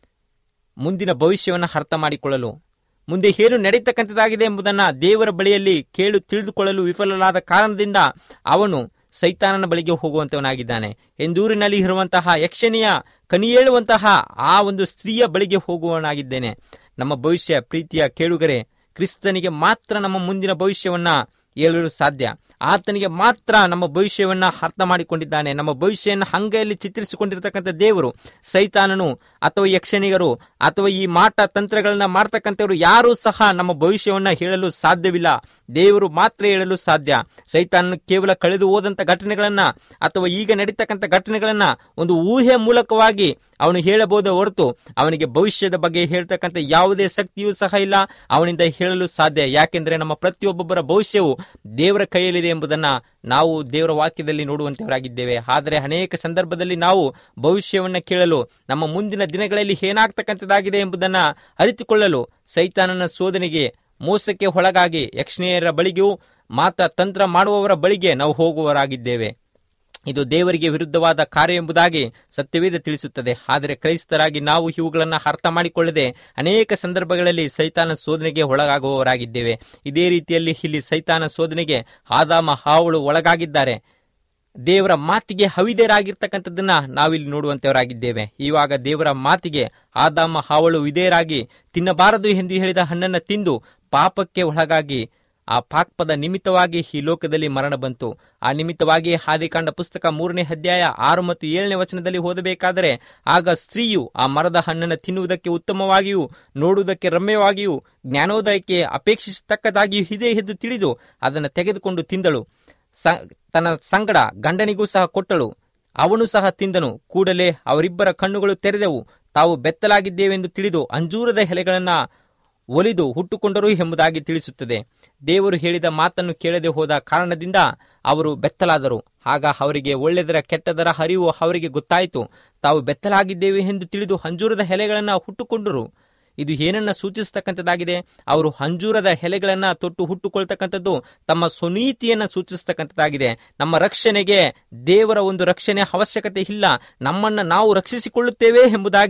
ಮುಂದಿನ ಭವಿಷ್ಯವನ್ನು ಅರ್ಥ ಮಾಡಿಕೊಳ್ಳಲು ಮುಂದೆ ಏನು ನಡೀತಕ್ಕಂಥದ್ದಾಗಿದೆ ಎಂಬುದನ್ನ ದೇವರ ಬಳಿಯಲ್ಲಿ ಕೇಳು ತಿಳಿದುಕೊಳ್ಳಲು ವಿಫಲವಾದ ಕಾರಣದಿಂದ ಅವನು ಸೈತಾನನ ಬಳಿಗೆ ಹೋಗುವಂತವನಾಗಿದ್ದಾನೆ ಎಂದೂರಿನಲ್ಲಿ ಇರುವಂತಹ ಯಕ್ಷಣಿಯ ಕನಿಯೇಳುವಂತಹ ಆ ಒಂದು ಸ್ತ್ರೀಯ ಬಳಿಗೆ ಹೋಗುವವನಾಗಿದ್ದೇನೆ ನಮ್ಮ ಭವಿಷ್ಯ ಪ್ರೀತಿಯ ಕೇಳುಗರೆ ಕ್ರಿಸ್ತನಿಗೆ ಮಾತ್ರ ನಮ್ಮ ಮುಂದಿನ ಭವಿಷ್ಯವನ್ನ ಹೇಳಲು ಸಾಧ್ಯ ಆತನಿಗೆ ಮಾತ್ರ ನಮ್ಮ ಭವಿಷ್ಯವನ್ನ ಅರ್ಥ ಮಾಡಿಕೊಂಡಿದ್ದಾನೆ ನಮ್ಮ ಭವಿಷ್ಯವನ್ನು ಹಂಗೆಯಲ್ಲಿ ಚಿತ್ರಿಸಿಕೊಂಡಿರ್ತಕ್ಕಂಥ ದೇವರು ಸೈತಾನನು ಅಥವಾ ಯಕ್ಷಣಿಗರು ಅಥವಾ ಈ ಮಾಟ ತಂತ್ರಗಳನ್ನ ಮಾಡ್ತಕ್ಕಂಥವ್ರು ಯಾರೂ ಸಹ ನಮ್ಮ ಭವಿಷ್ಯವನ್ನ ಹೇಳಲು ಸಾಧ್ಯವಿಲ್ಲ ದೇವರು ಮಾತ್ರ ಹೇಳಲು ಸಾಧ್ಯ ಸೈತಾನನು ಕೇವಲ ಕಳೆದು ಹೋದಂತ ಘಟನೆಗಳನ್ನ ಅಥವಾ ಈಗ ನಡೀತಕ್ಕಂಥ ಘಟನೆಗಳನ್ನ ಒಂದು ಊಹೆ ಮೂಲಕವಾಗಿ ಅವನು ಹೇಳಬಹುದು ಹೊರತು ಅವನಿಗೆ ಭವಿಷ್ಯದ ಬಗ್ಗೆ ಹೇಳ್ತಕ್ಕಂಥ ಯಾವುದೇ ಶಕ್ತಿಯೂ ಸಹ ಇಲ್ಲ ಅವನಿಂದ ಹೇಳಲು ಸಾಧ್ಯ ಯಾಕೆಂದ್ರೆ ನಮ್ಮ ಪ್ರತಿಯೊಬ್ಬೊಬ್ಬರ ಭವಿಷ್ಯವು ದೇವರ ಕೈಯಲ್ಲಿದೆ ಎಂಬುದನ್ನ ನಾವು ದೇವರ ವಾಕ್ಯದಲ್ಲಿ ನೋಡುವಂತವರಾಗಿದ್ದೇವೆ ಆದರೆ ಅನೇಕ ಸಂದರ್ಭದಲ್ಲಿ ನಾವು ಭವಿಷ್ಯವನ್ನ ಕೇಳಲು ನಮ್ಮ ಮುಂದಿನ ದಿನಗಳಲ್ಲಿ ಏನಾಗ್ತಕ್ಕಂಥದ್ದಾಗಿದೆ ಎಂಬುದನ್ನ ಅರಿತುಕೊಳ್ಳಲು ಸೈತಾನನ ಶೋಧನೆಗೆ ಮೋಸಕ್ಕೆ ಒಳಗಾಗಿ ಯಕ್ಷಣೆಯರ ಬಳಿಗೂ ಮಾತ್ರ ತಂತ್ರ ಮಾಡುವವರ ಬಳಿಗೆ ನಾವು ಹೋಗುವವರಾಗಿದ್ದೇವೆ ಇದು ದೇವರಿಗೆ ವಿರುದ್ಧವಾದ ಕಾರ್ಯ ಎಂಬುದಾಗಿ ಸತ್ಯವೇದ ತಿಳಿಸುತ್ತದೆ ಆದರೆ ಕ್ರೈಸ್ತರಾಗಿ ನಾವು ಇವುಗಳನ್ನು ಅರ್ಥ ಮಾಡಿಕೊಳ್ಳದೆ ಅನೇಕ ಸಂದರ್ಭಗಳಲ್ಲಿ ಸೈತಾನ ಶೋಧನೆಗೆ ಒಳಗಾಗುವವರಾಗಿದ್ದೇವೆ ಇದೇ ರೀತಿಯಲ್ಲಿ ಇಲ್ಲಿ ಸೈತಾನ ಶೋಧನೆಗೆ ಆದಾಮ ಹಾವಳು ಒಳಗಾಗಿದ್ದಾರೆ ದೇವರ ಮಾತಿಗೆ ಹವಿದೇರಾಗಿರ್ತಕ್ಕಂಥದ್ದನ್ನ ನಾವಿಲ್ಲಿ ನೋಡುವಂತವರಾಗಿದ್ದೇವೆ ಇವಾಗ ದೇವರ ಮಾತಿಗೆ ಆದಾಮ ಹಾವಳು ವಿಧೇಯರಾಗಿ ತಿನ್ನಬಾರದು ಎಂದು ಹೇಳಿದ ಹಣ್ಣನ್ನು ತಿಂದು ಪಾಪಕ್ಕೆ ಒಳಗಾಗಿ ಆ ಪಾಕ್ಪದ ನಿಮಿತ್ತವಾಗಿ ಈ ಲೋಕದಲ್ಲಿ ಮರಣ ಬಂತು ಆ ನಿಮಿತ್ತವಾಗಿ ಆದಿಕಾಂಡ ಪುಸ್ತಕ ಮೂರನೇ ಅಧ್ಯಾಯ ಆರು ಮತ್ತು ಏಳನೇ ವಚನದಲ್ಲಿ ಓದಬೇಕಾದರೆ ಆಗ ಸ್ತ್ರೀಯು ಆ ಮರದ ಹಣ್ಣನ್ನು ತಿನ್ನುವುದಕ್ಕೆ ಉತ್ತಮವಾಗಿಯೂ ನೋಡುವುದಕ್ಕೆ ರಮ್ಯವಾಗಿಯೂ ಜ್ಞಾನೋದಯಕ್ಕೆ ಅಪೇಕ್ಷಿಸತಕ್ಕದಾಗಿಯೂ ಇದೆ ಎಂದು ತಿಳಿದು ಅದನ್ನು ತೆಗೆದುಕೊಂಡು ತಿಂದಳು ಸ ತನ್ನ ಸಂಗಡ ಗಂಡನಿಗೂ ಸಹ ಕೊಟ್ಟಳು ಅವನು ಸಹ ತಿಂದನು ಕೂಡಲೇ ಅವರಿಬ್ಬರ ಕಣ್ಣುಗಳು ತೆರೆದವು ತಾವು ಬೆತ್ತಲಾಗಿದ್ದೇವೆಂದು ತಿಳಿದು ಅಂಜೂರದ ಎಲೆಗಳನ್ನ ಒಲಿದು ಹುಟ್ಟುಕೊಂಡರು ಎಂಬುದಾಗಿ ತಿಳಿಸುತ್ತದೆ ದೇವರು ಹೇಳಿದ ಮಾತನ್ನು ಕೇಳದೆ ಹೋದ ಕಾರಣದಿಂದ ಅವರು ಬೆತ್ತಲಾದರು ಆಗ ಅವರಿಗೆ ಒಳ್ಳೆದರ ಕೆಟ್ಟದರ ಹರಿವು ಅವರಿಗೆ ಗೊತ್ತಾಯಿತು ತಾವು ಬೆತ್ತಲಾಗಿದ್ದೇವೆ ಎಂದು ತಿಳಿದು ಅಂಜೂರದ ಎಲೆಗಳನ್ನ ಹುಟ್ಟುಕೊಂಡರು ಇದು ಏನನ್ನ ಸೂಚಿಸ್ತಕ್ಕಂಥದ್ದಾಗಿದೆ ಅವರು ಅಂಜೂರದ ಎಲೆಗಳನ್ನ ತೊಟ್ಟು ಹುಟ್ಟುಕೊಳ್ತಕ್ಕಂಥದ್ದು ತಮ್ಮ ಸ್ವನೀತಿಯನ್ನ ಸೂಚಿಸ್ತಕ್ಕಂಥದ್ದಾಗಿದೆ ನಮ್ಮ ರಕ್ಷಣೆಗೆ ದೇವರ ಒಂದು ರಕ್ಷಣೆ ಅವಶ್ಯಕತೆ ಇಲ್ಲ ನಮ್ಮನ್ನ ನಾವು ರಕ್ಷಿಸಿಕೊಳ್ಳುತ್ತೇವೆ ಎಂಬುದಾಗಿ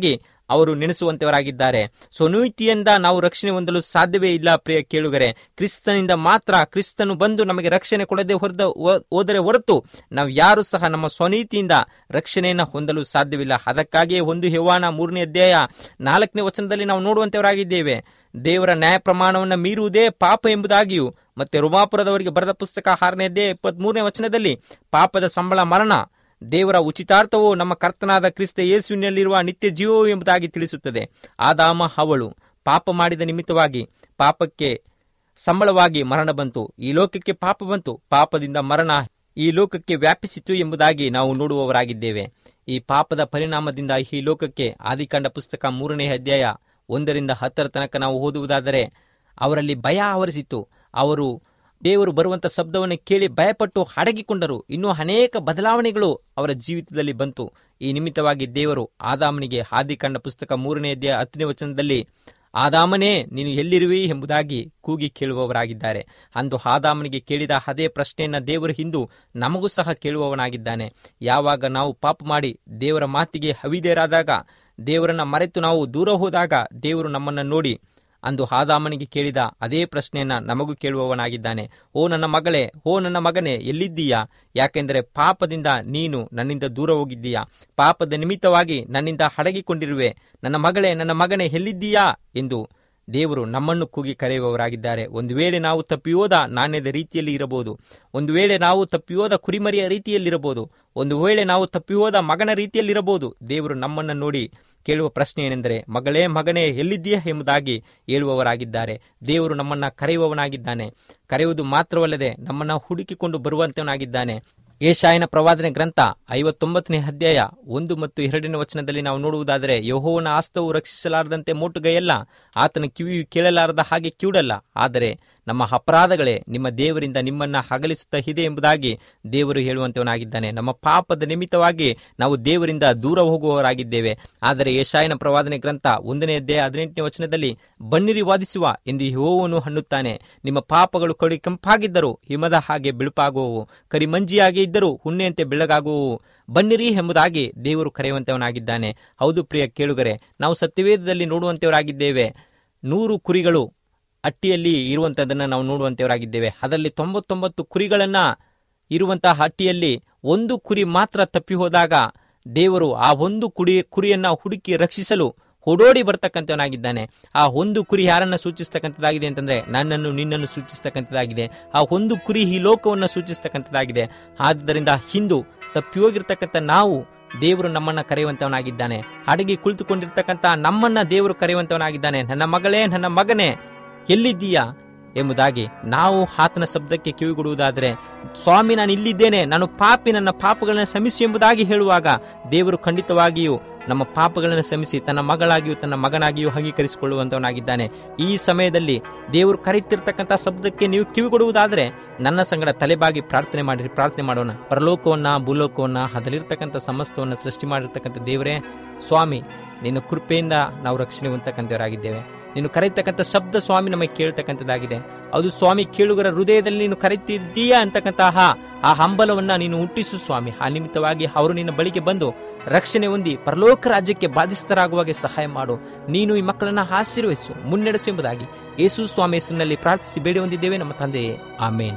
ಅವರು ನೆನೆಸುವಂತವರಾಗಿದ್ದಾರೆ ಸ್ವನೀತಿಯಿಂದ ನಾವು ರಕ್ಷಣೆ ಹೊಂದಲು ಸಾಧ್ಯವೇ ಇಲ್ಲ ಪ್ರಿಯ ಕೇಳುಗರೆ ಕ್ರಿಸ್ತನಿಂದ ಮಾತ್ರ ಕ್ರಿಸ್ತನು ಬಂದು ನಮಗೆ ರಕ್ಷಣೆ ಕೊಡದೆ ಹೊರದ ಹೋದರೆ ಹೊರತು ನಾವು ಯಾರು ಸಹ ನಮ್ಮ ಸ್ವನೀತಿಯಿಂದ ರಕ್ಷಣೆಯನ್ನು ಹೊಂದಲು ಸಾಧ್ಯವಿಲ್ಲ ಅದಕ್ಕಾಗಿಯೇ ಒಂದು ಹೆವಾನ ಮೂರನೇ ಅಧ್ಯಾಯ ನಾಲ್ಕನೇ ವಚನದಲ್ಲಿ ನಾವು ನೋಡುವಂತವರಾಗಿದ್ದೇವೆ ದೇವರ ನ್ಯಾಯ ಪ್ರಮಾಣವನ್ನು ಮೀರುವುದೇ ಪಾಪ ಎಂಬುದಾಗಿಯೂ ಮತ್ತೆ ರೋಮಾಪುರದವರಿಗೆ ಬರೆದ ಪುಸ್ತಕ ಆರನೇ ಅಧ್ಯಾಯ ಇಪ್ಪತ್ತ್ ಮೂರನೇ ವಚನದಲ್ಲಿ ಪಾಪದ ಸಂಬಳ ಮರಣ ದೇವರ ಉಚಿತಾರ್ಥವು ನಮ್ಮ ಕರ್ತನಾದ ಕ್ರಿಸ್ತ ಯೇಸುವಿನಲ್ಲಿರುವ ನಿತ್ಯ ಜೀವವು ಎಂಬುದಾಗಿ ತಿಳಿಸುತ್ತದೆ ಆದಾಮ ಅವಳು ಪಾಪ ಮಾಡಿದ ನಿಮಿತ್ತವಾಗಿ ಪಾಪಕ್ಕೆ ಸಂಬಳವಾಗಿ ಮರಣ ಬಂತು ಈ ಲೋಕಕ್ಕೆ ಪಾಪ ಬಂತು ಪಾಪದಿಂದ ಮರಣ ಈ ಲೋಕಕ್ಕೆ ವ್ಯಾಪಿಸಿತು ಎಂಬುದಾಗಿ ನಾವು ನೋಡುವವರಾಗಿದ್ದೇವೆ ಈ ಪಾಪದ ಪರಿಣಾಮದಿಂದ ಈ ಲೋಕಕ್ಕೆ ಆದಿಕಾಂಡ ಪುಸ್ತಕ ಮೂರನೇ ಅಧ್ಯಾಯ ಒಂದರಿಂದ ಹತ್ತರ ತನಕ ನಾವು ಓದುವುದಾದರೆ ಅವರಲ್ಲಿ ಭಯ ಆವರಿಸಿತು ಅವರು ದೇವರು ಬರುವಂತ ಶಬ್ದವನ್ನು ಕೇಳಿ ಭಯಪಟ್ಟು ಅಡಗಿಕೊಂಡರು ಇನ್ನೂ ಅನೇಕ ಬದಲಾವಣೆಗಳು ಅವರ ಜೀವಿತದಲ್ಲಿ ಬಂತು ಈ ನಿಮಿತ್ತವಾಗಿ ದೇವರು ಆದಾಮನಿಗೆ ಆದಿಕಾಂಡ ಪುಸ್ತಕ ಮೂರನೇ ಅಧ್ಯಾಯ ಹತ್ತನೇ ವಚನದಲ್ಲಿ ಆದಾಮನೇ ನೀನು ಎಲ್ಲಿರುವಿ ಎಂಬುದಾಗಿ ಕೂಗಿ ಕೇಳುವವರಾಗಿದ್ದಾರೆ ಅಂದು ಆದಾಮನಿಗೆ ಕೇಳಿದ ಅದೇ ಪ್ರಶ್ನೆಯನ್ನ ದೇವರು ಹಿಂದು ನಮಗೂ ಸಹ ಕೇಳುವವನಾಗಿದ್ದಾನೆ ಯಾವಾಗ ನಾವು ಪಾಪ ಮಾಡಿ ದೇವರ ಮಾತಿಗೆ ಹವಿದೇರಾದಾಗ ದೇವರನ್ನ ಮರೆತು ನಾವು ದೂರ ಹೋದಾಗ ದೇವರು ನಮ್ಮನ್ನ ನೋಡಿ ಅಂದು ಆದಾಮನಿಗೆ ಕೇಳಿದ ಅದೇ ಪ್ರಶ್ನೆಯನ್ನ ನಮಗೂ ಕೇಳುವವನಾಗಿದ್ದಾನೆ ಓ ನನ್ನ ಮಗಳೇ ಓ ನನ್ನ ಮಗನೇ ಎಲ್ಲಿದ್ದೀಯಾ ಯಾಕೆಂದರೆ ಪಾಪದಿಂದ ನೀನು ನನ್ನಿಂದ ದೂರ ಹೋಗಿದ್ದೀಯಾ ಪಾಪದ ನಿಮಿತ್ತವಾಗಿ ನನ್ನಿಂದ ಹಡಗಿಕೊಂಡಿರುವೆ ನನ್ನ ಮಗಳೇ ನನ್ನ ಮಗನೇ ಎಲ್ಲಿದ್ದೀಯಾ ಎಂದು ದೇವರು ನಮ್ಮನ್ನು ಕೂಗಿ ಕರೆಯುವವರಾಗಿದ್ದಾರೆ ಒಂದು ವೇಳೆ ನಾವು ತಪ್ಪಿಯೋದ ನಾಣ್ಯದ ರೀತಿಯಲ್ಲಿ ಇರಬಹುದು ಒಂದು ವೇಳೆ ನಾವು ತಪ್ಪಿಯೋದ ಕುರಿಮರಿಯ ರೀತಿಯಲ್ಲಿರಬಹುದು ಒಂದು ವೇಳೆ ನಾವು ತಪ್ಪಿಹೋದ ಮಗನ ರೀತಿಯಲ್ಲಿರಬಹುದು ದೇವರು ನಮ್ಮನ್ನು ನೋಡಿ ಕೇಳುವ ಪ್ರಶ್ನೆ ಏನೆಂದರೆ ಮಗಳೇ ಮಗನೇ ಎಲ್ಲಿದ್ದೀಯಾ ಎಂಬುದಾಗಿ ಹೇಳುವವರಾಗಿದ್ದಾರೆ ದೇವರು ನಮ್ಮನ್ನ ಕರೆಯುವವನಾಗಿದ್ದಾನೆ ಕರೆಯುವುದು ಮಾತ್ರವಲ್ಲದೆ ನಮ್ಮನ್ನ ಹುಡುಕಿಕೊಂಡು ಬರುವಂತವನಾಗಿದ್ದಾನೆ ಏಷಾಯನ ಪ್ರವಾದನೆ ಗ್ರಂಥ ಐವತ್ತೊಂಬತ್ತನೇ ಅಧ್ಯಾಯ ಒಂದು ಮತ್ತು ಎರಡನೇ ವಚನದಲ್ಲಿ ನಾವು ನೋಡುವುದಾದರೆ ಯಹೋವನ ಆಸ್ತವು ರಕ್ಷಿಸಲಾರದಂತೆ ಮೋಟುಗೈಯಲ್ಲ ಆತನ ಕಿವಿಯು ಕೇಳಲಾರದ ಹಾಗೆ ಕಿವುಡಲ್ಲ ಆದರೆ ನಮ್ಮ ಅಪರಾಧಗಳೇ ನಿಮ್ಮ ದೇವರಿಂದ ನಿಮ್ಮನ್ನ ಅಗಲಿಸುತ್ತಾ ಇದೆ ಎಂಬುದಾಗಿ ದೇವರು ಹೇಳುವಂತವನಾಗಿದ್ದಾನೆ ನಮ್ಮ ಪಾಪದ ನಿಮಿತ್ತವಾಗಿ ನಾವು ದೇವರಿಂದ ದೂರ ಹೋಗುವವರಾಗಿದ್ದೇವೆ ಆದರೆ ಯಶಾಯನ ಪ್ರವಾದನೆ ಗ್ರಂಥ ಒಂದನೇ ಅಧ್ಯಾಯ ಹದಿನೆಂಟನೇ ವಚನದಲ್ಲಿ ಬನ್ನಿರಿ ವಾದಿಸುವ ಎಂದು ಯೆಹೋವನು ಅನ್ನುತ್ತಾನೆ ನಿಮ್ಮ ಪಾಪಗಳು ಕಡಿ ಕೆಂಪಾಗಿದ್ದರೂ ಹಿಮದ ಹಾಗೆ ಬಿಳುಪಾಗುವವು ಕರಿಮಂಜಿಯಾಗಿ ಇದ್ದರೂ ಹುಣ್ಣೆಯಂತೆ ಬೆಳ್ಳಗಾಗುವವು ಬನ್ನಿರಿ ಎಂಬುದಾಗಿ ದೇವರು ಕರೆಯುವಂತವನಾಗಿದ್ದಾನೆ ಹೌದು ಪ್ರಿಯ ಕೇಳುಗರೆ ನಾವು ಸತ್ಯವೇದದಲ್ಲಿ ನೋಡುವಂತವರಾಗಿದ್ದೇವೆ ನೂರು ಕುರಿಗಳು ಹಟ್ಟಿಯಲ್ಲಿ ಇರುವಂತದನ್ನ ನಾವು ನೋಡುವಂತವರಾಗಿದ್ದೇವೆ ಅದರಲ್ಲಿ ತೊಂಬತ್ತೊಂಬತ್ತು ಕುರಿಗಳನ್ನ ಇರುವಂತಹ ಹಟ್ಟಿಯಲ್ಲಿ ಒಂದು ಕುರಿ ಮಾತ್ರ ತಪ್ಪಿ ಹೋದಾಗ ದೇವರು ಆ ಒಂದು ಕುಡಿ ಕುರಿಯನ್ನ ಹುಡುಕಿ ರಕ್ಷಿಸಲು ಓಡೋಡಿ ಬರ್ತಕ್ಕಂಥವನಾಗಿದ್ದಾನೆ ಆ ಒಂದು ಕುರಿ ಯಾರನ್ನ ಸೂಚಿಸ್ತಕ್ಕಂಥದ್ದಾಗಿದೆ ಅಂತಂದ್ರೆ ನನ್ನನ್ನು ನಿನ್ನನ್ನು ಸೂಚಿಸ್ತಕ್ಕಂಥದ್ದಾಗಿದೆ ಆ ಒಂದು ಕುರಿ ಈ ಲೋಕವನ್ನು ಸೂಚಿಸ್ತಕ್ಕಂಥದ್ದಾಗಿದೆ ಆದ್ದರಿಂದ ಹಿಂದು ತಪ್ಪಿ ಹೋಗಿರ್ತಕ್ಕಂಥ ನಾವು ದೇವರು ನಮ್ಮನ್ನ ಕರೆಯುವಂತವನಾಗಿದ್ದಾನೆ ಅಡಗಿ ಕುಳಿತುಕೊಂಡಿರ್ತಕ್ಕಂಥ ನಮ್ಮನ್ನ ದೇವರು ಕರೆಯುವಂತವನಾಗಿದ್ದಾನೆ ನನ್ನ ಮಗಳೇ ನನ್ನ ಮಗನೇ ಎಲ್ಲಿದ್ದೀಯಾ ಎಂಬುದಾಗಿ ನಾವು ಆತನ ಶಬ್ದಕ್ಕೆ ಕಿವಿಗೊಡುವುದಾದರೆ ಸ್ವಾಮಿ ನಾನು ಇಲ್ಲಿದ್ದೇನೆ ನಾನು ಪಾಪಿ ನನ್ನ ಪಾಪಗಳನ್ನು ಶ್ರಮಿಸು ಎಂಬುದಾಗಿ ಹೇಳುವಾಗ ದೇವರು ಖಂಡಿತವಾಗಿಯೂ ನಮ್ಮ ಪಾಪಗಳನ್ನು ಶ್ರಮಿಸಿ ತನ್ನ ಮಗಳಾಗಿಯೂ ತನ್ನ ಮಗನಾಗಿಯೂ ಅಂಗೀಕರಿಸಿಕೊಳ್ಳುವಂತವನಾಗಿದ್ದಾನೆ ಈ ಸಮಯದಲ್ಲಿ ದೇವರು ಕರೆಯುತ್ತಿರ್ತಕ್ಕಂಥ ಶಬ್ದಕ್ಕೆ ನೀವು ಕಿವಿಗೊಡುವುದಾದರೆ ನನ್ನ ಸಂಗಡ ತಲೆಬಾಗಿ ಪ್ರಾರ್ಥನೆ ಮಾಡಿರಿ ಪ್ರಾರ್ಥನೆ ಮಾಡೋಣ ಪರಲೋಕವನ್ನ ಭೂಲೋಕವನ್ನ ಅದರಲ್ಲಿರ್ತಕ್ಕಂಥ ಸಮಸ್ತವನ್ನ ಸೃಷ್ಟಿ ಮಾಡಿರ್ತಕ್ಕಂಥ ದೇವರೇ ಸ್ವಾಮಿ ನಿನ್ನ ಕೃಪೆಯಿಂದ ನಾವು ರಕ್ಷಣೆ ಹೊಂದತಕ್ಕಂಥವರಾಗಿದ್ದೇವೆ ನೀನು ಕರೆಯತಕ್ಕಂಥ ಶಬ್ದ ಸ್ವಾಮಿ ನಮಗೆ ಕೇಳ್ತಕ್ಕಂಥದ್ದಾಗಿದೆ ಅದು ಸ್ವಾಮಿ ಕೇಳುಗರ ಹೃದಯದಲ್ಲಿ ನೀನು ಕರೆಯುತ್ತಿದ್ದೀಯಾ ಅಂತಕ್ಕಂತಹ ಆ ಹಂಬಲವನ್ನ ನೀನು ಹುಟ್ಟಿಸು ಸ್ವಾಮಿ ಆ ನಿಮಿತ್ತವಾಗಿ ಅವರು ನಿನ್ನ ಬಳಿಗೆ ಬಂದು ರಕ್ಷಣೆ ಹೊಂದಿ ಪರಲೋಕ ರಾಜ್ಯಕ್ಕೆ ಬಾಧಿಸ್ತರಾಗುವಾಗೆ ಸಹಾಯ ಮಾಡು ನೀನು ಈ ಮಕ್ಕಳನ್ನ ಆಶೀರ್ವಹಿಸು ಮುನ್ನಡೆಸು ಎಂಬುದಾಗಿ ಯೇಸು ಸ್ವಾಮಿ ಹೆಸರಿನಲ್ಲಿ ಪ್ರಾರ್ಥಿಸಿ ಬೇಡಿ ಹೊಂದಿದ್ದೇವೆ ನಮ್ಮ ತಂದೆಯೇ ಆಮೇನ್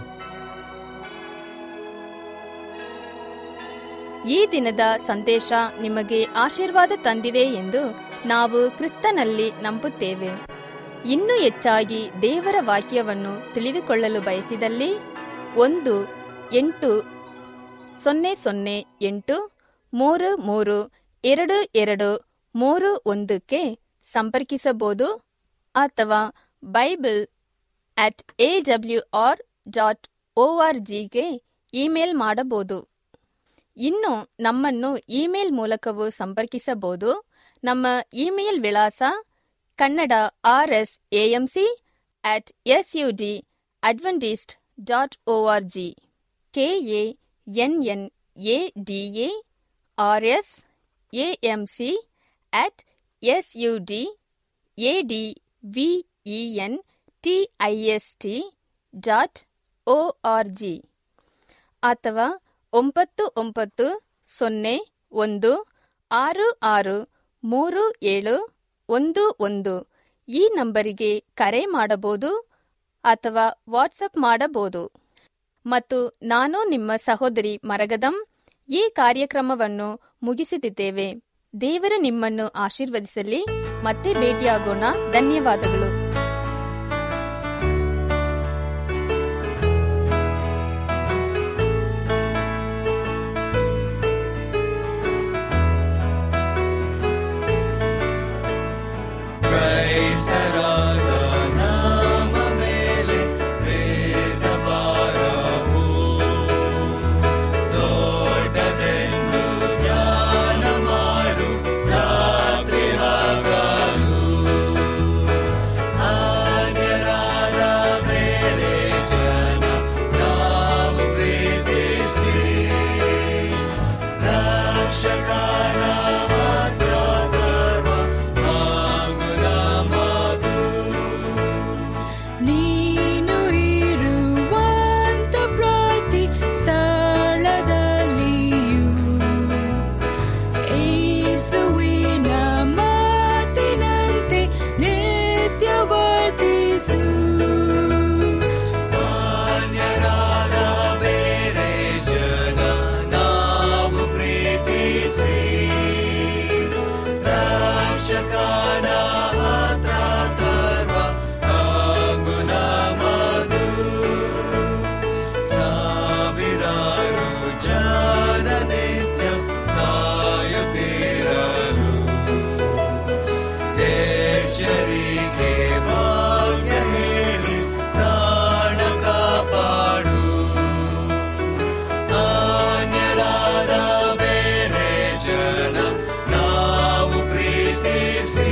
ಈ ದಿನದ ಸಂದೇಶ ನಿಮಗೆ ಆಶೀರ್ವಾದ ತಂದಿದೆ ಎಂದು ನಾವು ಕ್ರಿಸ್ತನಲ್ಲಿ ನಂಬುತ್ತೇವೆ ಇನ್ನೂ ಹೆಚ್ಚಾಗಿ ದೇವರ ವಾಕ್ಯವನ್ನು ತಿಳಿದುಕೊಳ್ಳಲು ಬಯಸಿದಲ್ಲಿ ಒಂದು ಎಂಟು ಸೊನ್ನೆ ಸೊನ್ನೆ ಎಂಟು ಮೂರು ಮೂರು ಎರಡು ಎರಡು ಮೂರು ಒಂದಕ್ಕೆ ಸಂಪರ್ಕಿಸಬಹುದು ಅಥವಾ Bible at A W R dot O R ಜಿಗೆ ಇಮೇಲ್ ಮಾಡಬಹುದು ಇನ್ನು ನಮ್ಮನ್ನು ಇಮೇಲ್ ಮೂಲಕವೂ ಸಂಪರ್ಕಿಸಬಹುದು ನಮ್ಮ ಇಮೇಲ್ ವಿಳಾಸ Kannada R S AMC at S U D Adventist dot O R G K A N N A D A R S AMC at S U D A D V E N T I S T dot O R G ಅಥವಾ ಒಂಬತ್ತು ಒಂಬತ್ತು ಸೊನ್ನೆ ಒಂದು ಆರು ಆರು ಮೂರು ಏಳು ಒಂದು ಒಂದು ಈ ನಂಬರಿಗೆ ಕರೆ ಮಾಡಬಹುದು ಅಥವಾ ವಾಟ್ಸಪ್ ಮಾಡಬಹುದು ಮತ್ತು ನಾನು ನಿಮ್ಮ ಸಹೋದರಿ ಮರಗದಂ ಈ ಕಾರ್ಯಕ್ರಮವನ್ನು ಮುಗಿಸುತ್ತಿದ್ದೇವೆ ದೇವರು ನಿಮ್ಮನ್ನು ಆಶೀರ್ವದಿಸಲಿ ಮತ್ತೆ ಭೇಟಿಯಾಗೋಣ ಧನ್ಯವಾದಗಳು ಕ್ರೈಸ್ತರಾದ ನಾಮ ಮೇಲೆ ವೇದ ಭಾರವು ದೊಡ್ಡದೆಂದು ಧ್ಯಾನ ಮಾಡು ರಾತ್ರಿ ಹಗಲು ಅನ್ಯರಾದ ಬೇರೆ ಜನ ನಾವು ಪ್ರೀತಿಸಿ ರಕ್ಷಕನ ಮಾತ್ರ ಧರ್ಮ ಹಾಗೂ ನಮ್ಮದು ನೀನು ಇರುವಂತ ಪ್ರತಿ ಸ್ಥಳದಲ್ಲಿಯೂ ಏಸುವಿನ ಮಾತಿನಂತೆ ನಿತ್ಯ ವರ್ತಿಸು ಅನ್ಯರಾದ ಬೇರೆ ಜನ ನಾವು ಪ್ರೀತಿಸಿ ರಕ್ಷಕನ ಹತ್ರ ತರುವ ಹಾಗೂ ನಮ್ಮದು ಸಾವಿರಾರು ಜನ ನಿತ್ಯ ಸಾಯುತ್ತಿರಲು ಎಚ್ಚರಿಕೆ ಭಾಗ್ಯ ಹೇಳಿ ಪ್ರಾಣ ಕಾಪಾಡು ಅನ್ಯರಾದ ಬೇರೆ ಜನ ನಾವು ಪ್ರೀತಿಸಿ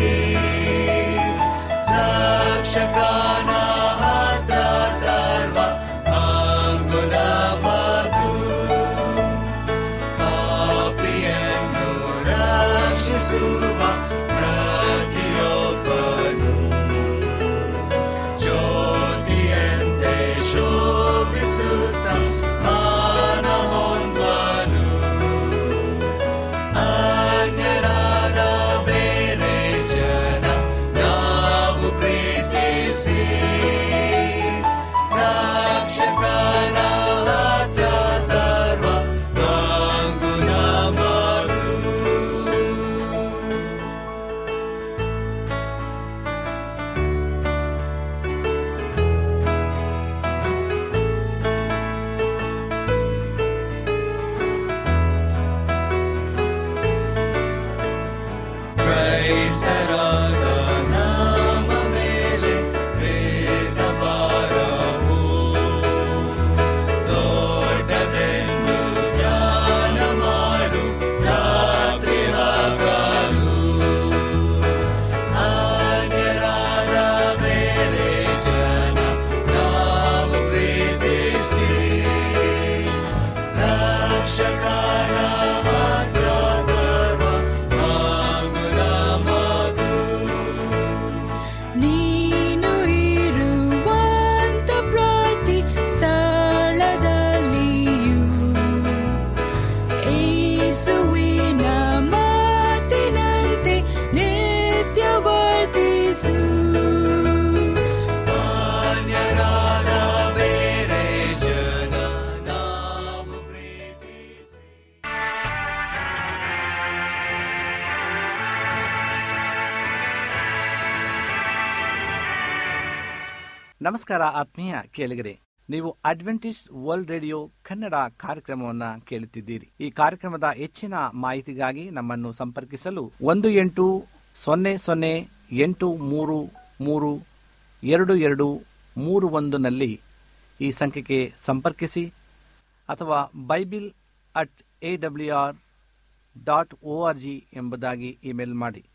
ರಕ್ಷಕನ ಹತ್ರ ತರುವ ಹಾಗೂ ನಮ್ಮದು ಪಾಪಿಯನ್ನು ರಕ್ಷಿಸುವ ಪ್ರತಿಯೊಬ್ಬನು ಜ್ಯೋತಿಯಂತೆ ಶೋಭಿಸುತ್ತ ಮಾನ ಹೊಂದನು ಅನ್ಯರಾದ ಬೇರೆ ಜನ ನಾವು ಪ್ರೀತಿಸಿ ರಕ್ಷಕನ ಹತ್ರ ತರುವ ಹಾಗೂ ನಮ್ಮದು ಕ್ರೈಸ್ತರಾದ ನಾಮ ಮೇಲೆ ವೇದ ಭಾರವು ದೊಡ್ಡದೆಂದು ಧ್ಯಾನ ಮಾಡು ರಾತ್ರಿ ಹಗಲು ಅನ್ಯರಾದ ಬೇರೆ ಜನ ನಾವು ಪ್ರೀತಿಸಿ ರಕ್ಷಕನ ಮಾತ್ರ ಧರ್ಮ ಹಾಗೂ ನಮ್ಮದು ನೀನು ಇರುವಂತ ಪ್ರತಿ ಸ್ಥಳದಲ್ಲಿಯೂ ಏಸುವಿನ ಮಾತಿನಂತೆ ನಿತ್ಯ ವರ್ತಿಸು ಅನ್ಯರಾದ ಬೇರೆ ಜನ ನಾವು ಪ್ರೀತಿಸಿ ನಮಸ್ಕಾರ ಆತ್ಮೀಯ ಕೇಳಿಗರೆ ನೀವು ಅಡ್ವೆಂಟಿಸ್ಟ್ ವರ್ಲ್ಡ್ ರೇಡಿಯೋ ಕನ್ನಡ ಕಾರ್ಯಕ್ರಮವನ್ನ ಕೇಳುತ್ತಿದ್ದೀರಿ ಈ ಕಾರ್ಯಕ್ರಮದ ಹೆಚ್ಚಿನ ಮಾಹಿತಿಗಾಗಿ ನಮ್ಮನ್ನು ಸಂಪರ್ಕಿಸಲು ಒಂದು ಎಂಟು ಸೊನ್ನೆ ಸೊನ್ನೆ ಎಂಟು ಮೂರು ಮೂರು ಎರಡು ಎರಡು ಮೂರು ಒಂದನಲ್ಲಿ ಈ ಸಂಖ್ಯೆಗೆ ಸಂಪರ್ಕಿಸಿ ಅಥವಾ Bible at A W R dot O R G ಎಂಬುದಾಗಿ ಇಮೇಲ್ ಮಾಡಿ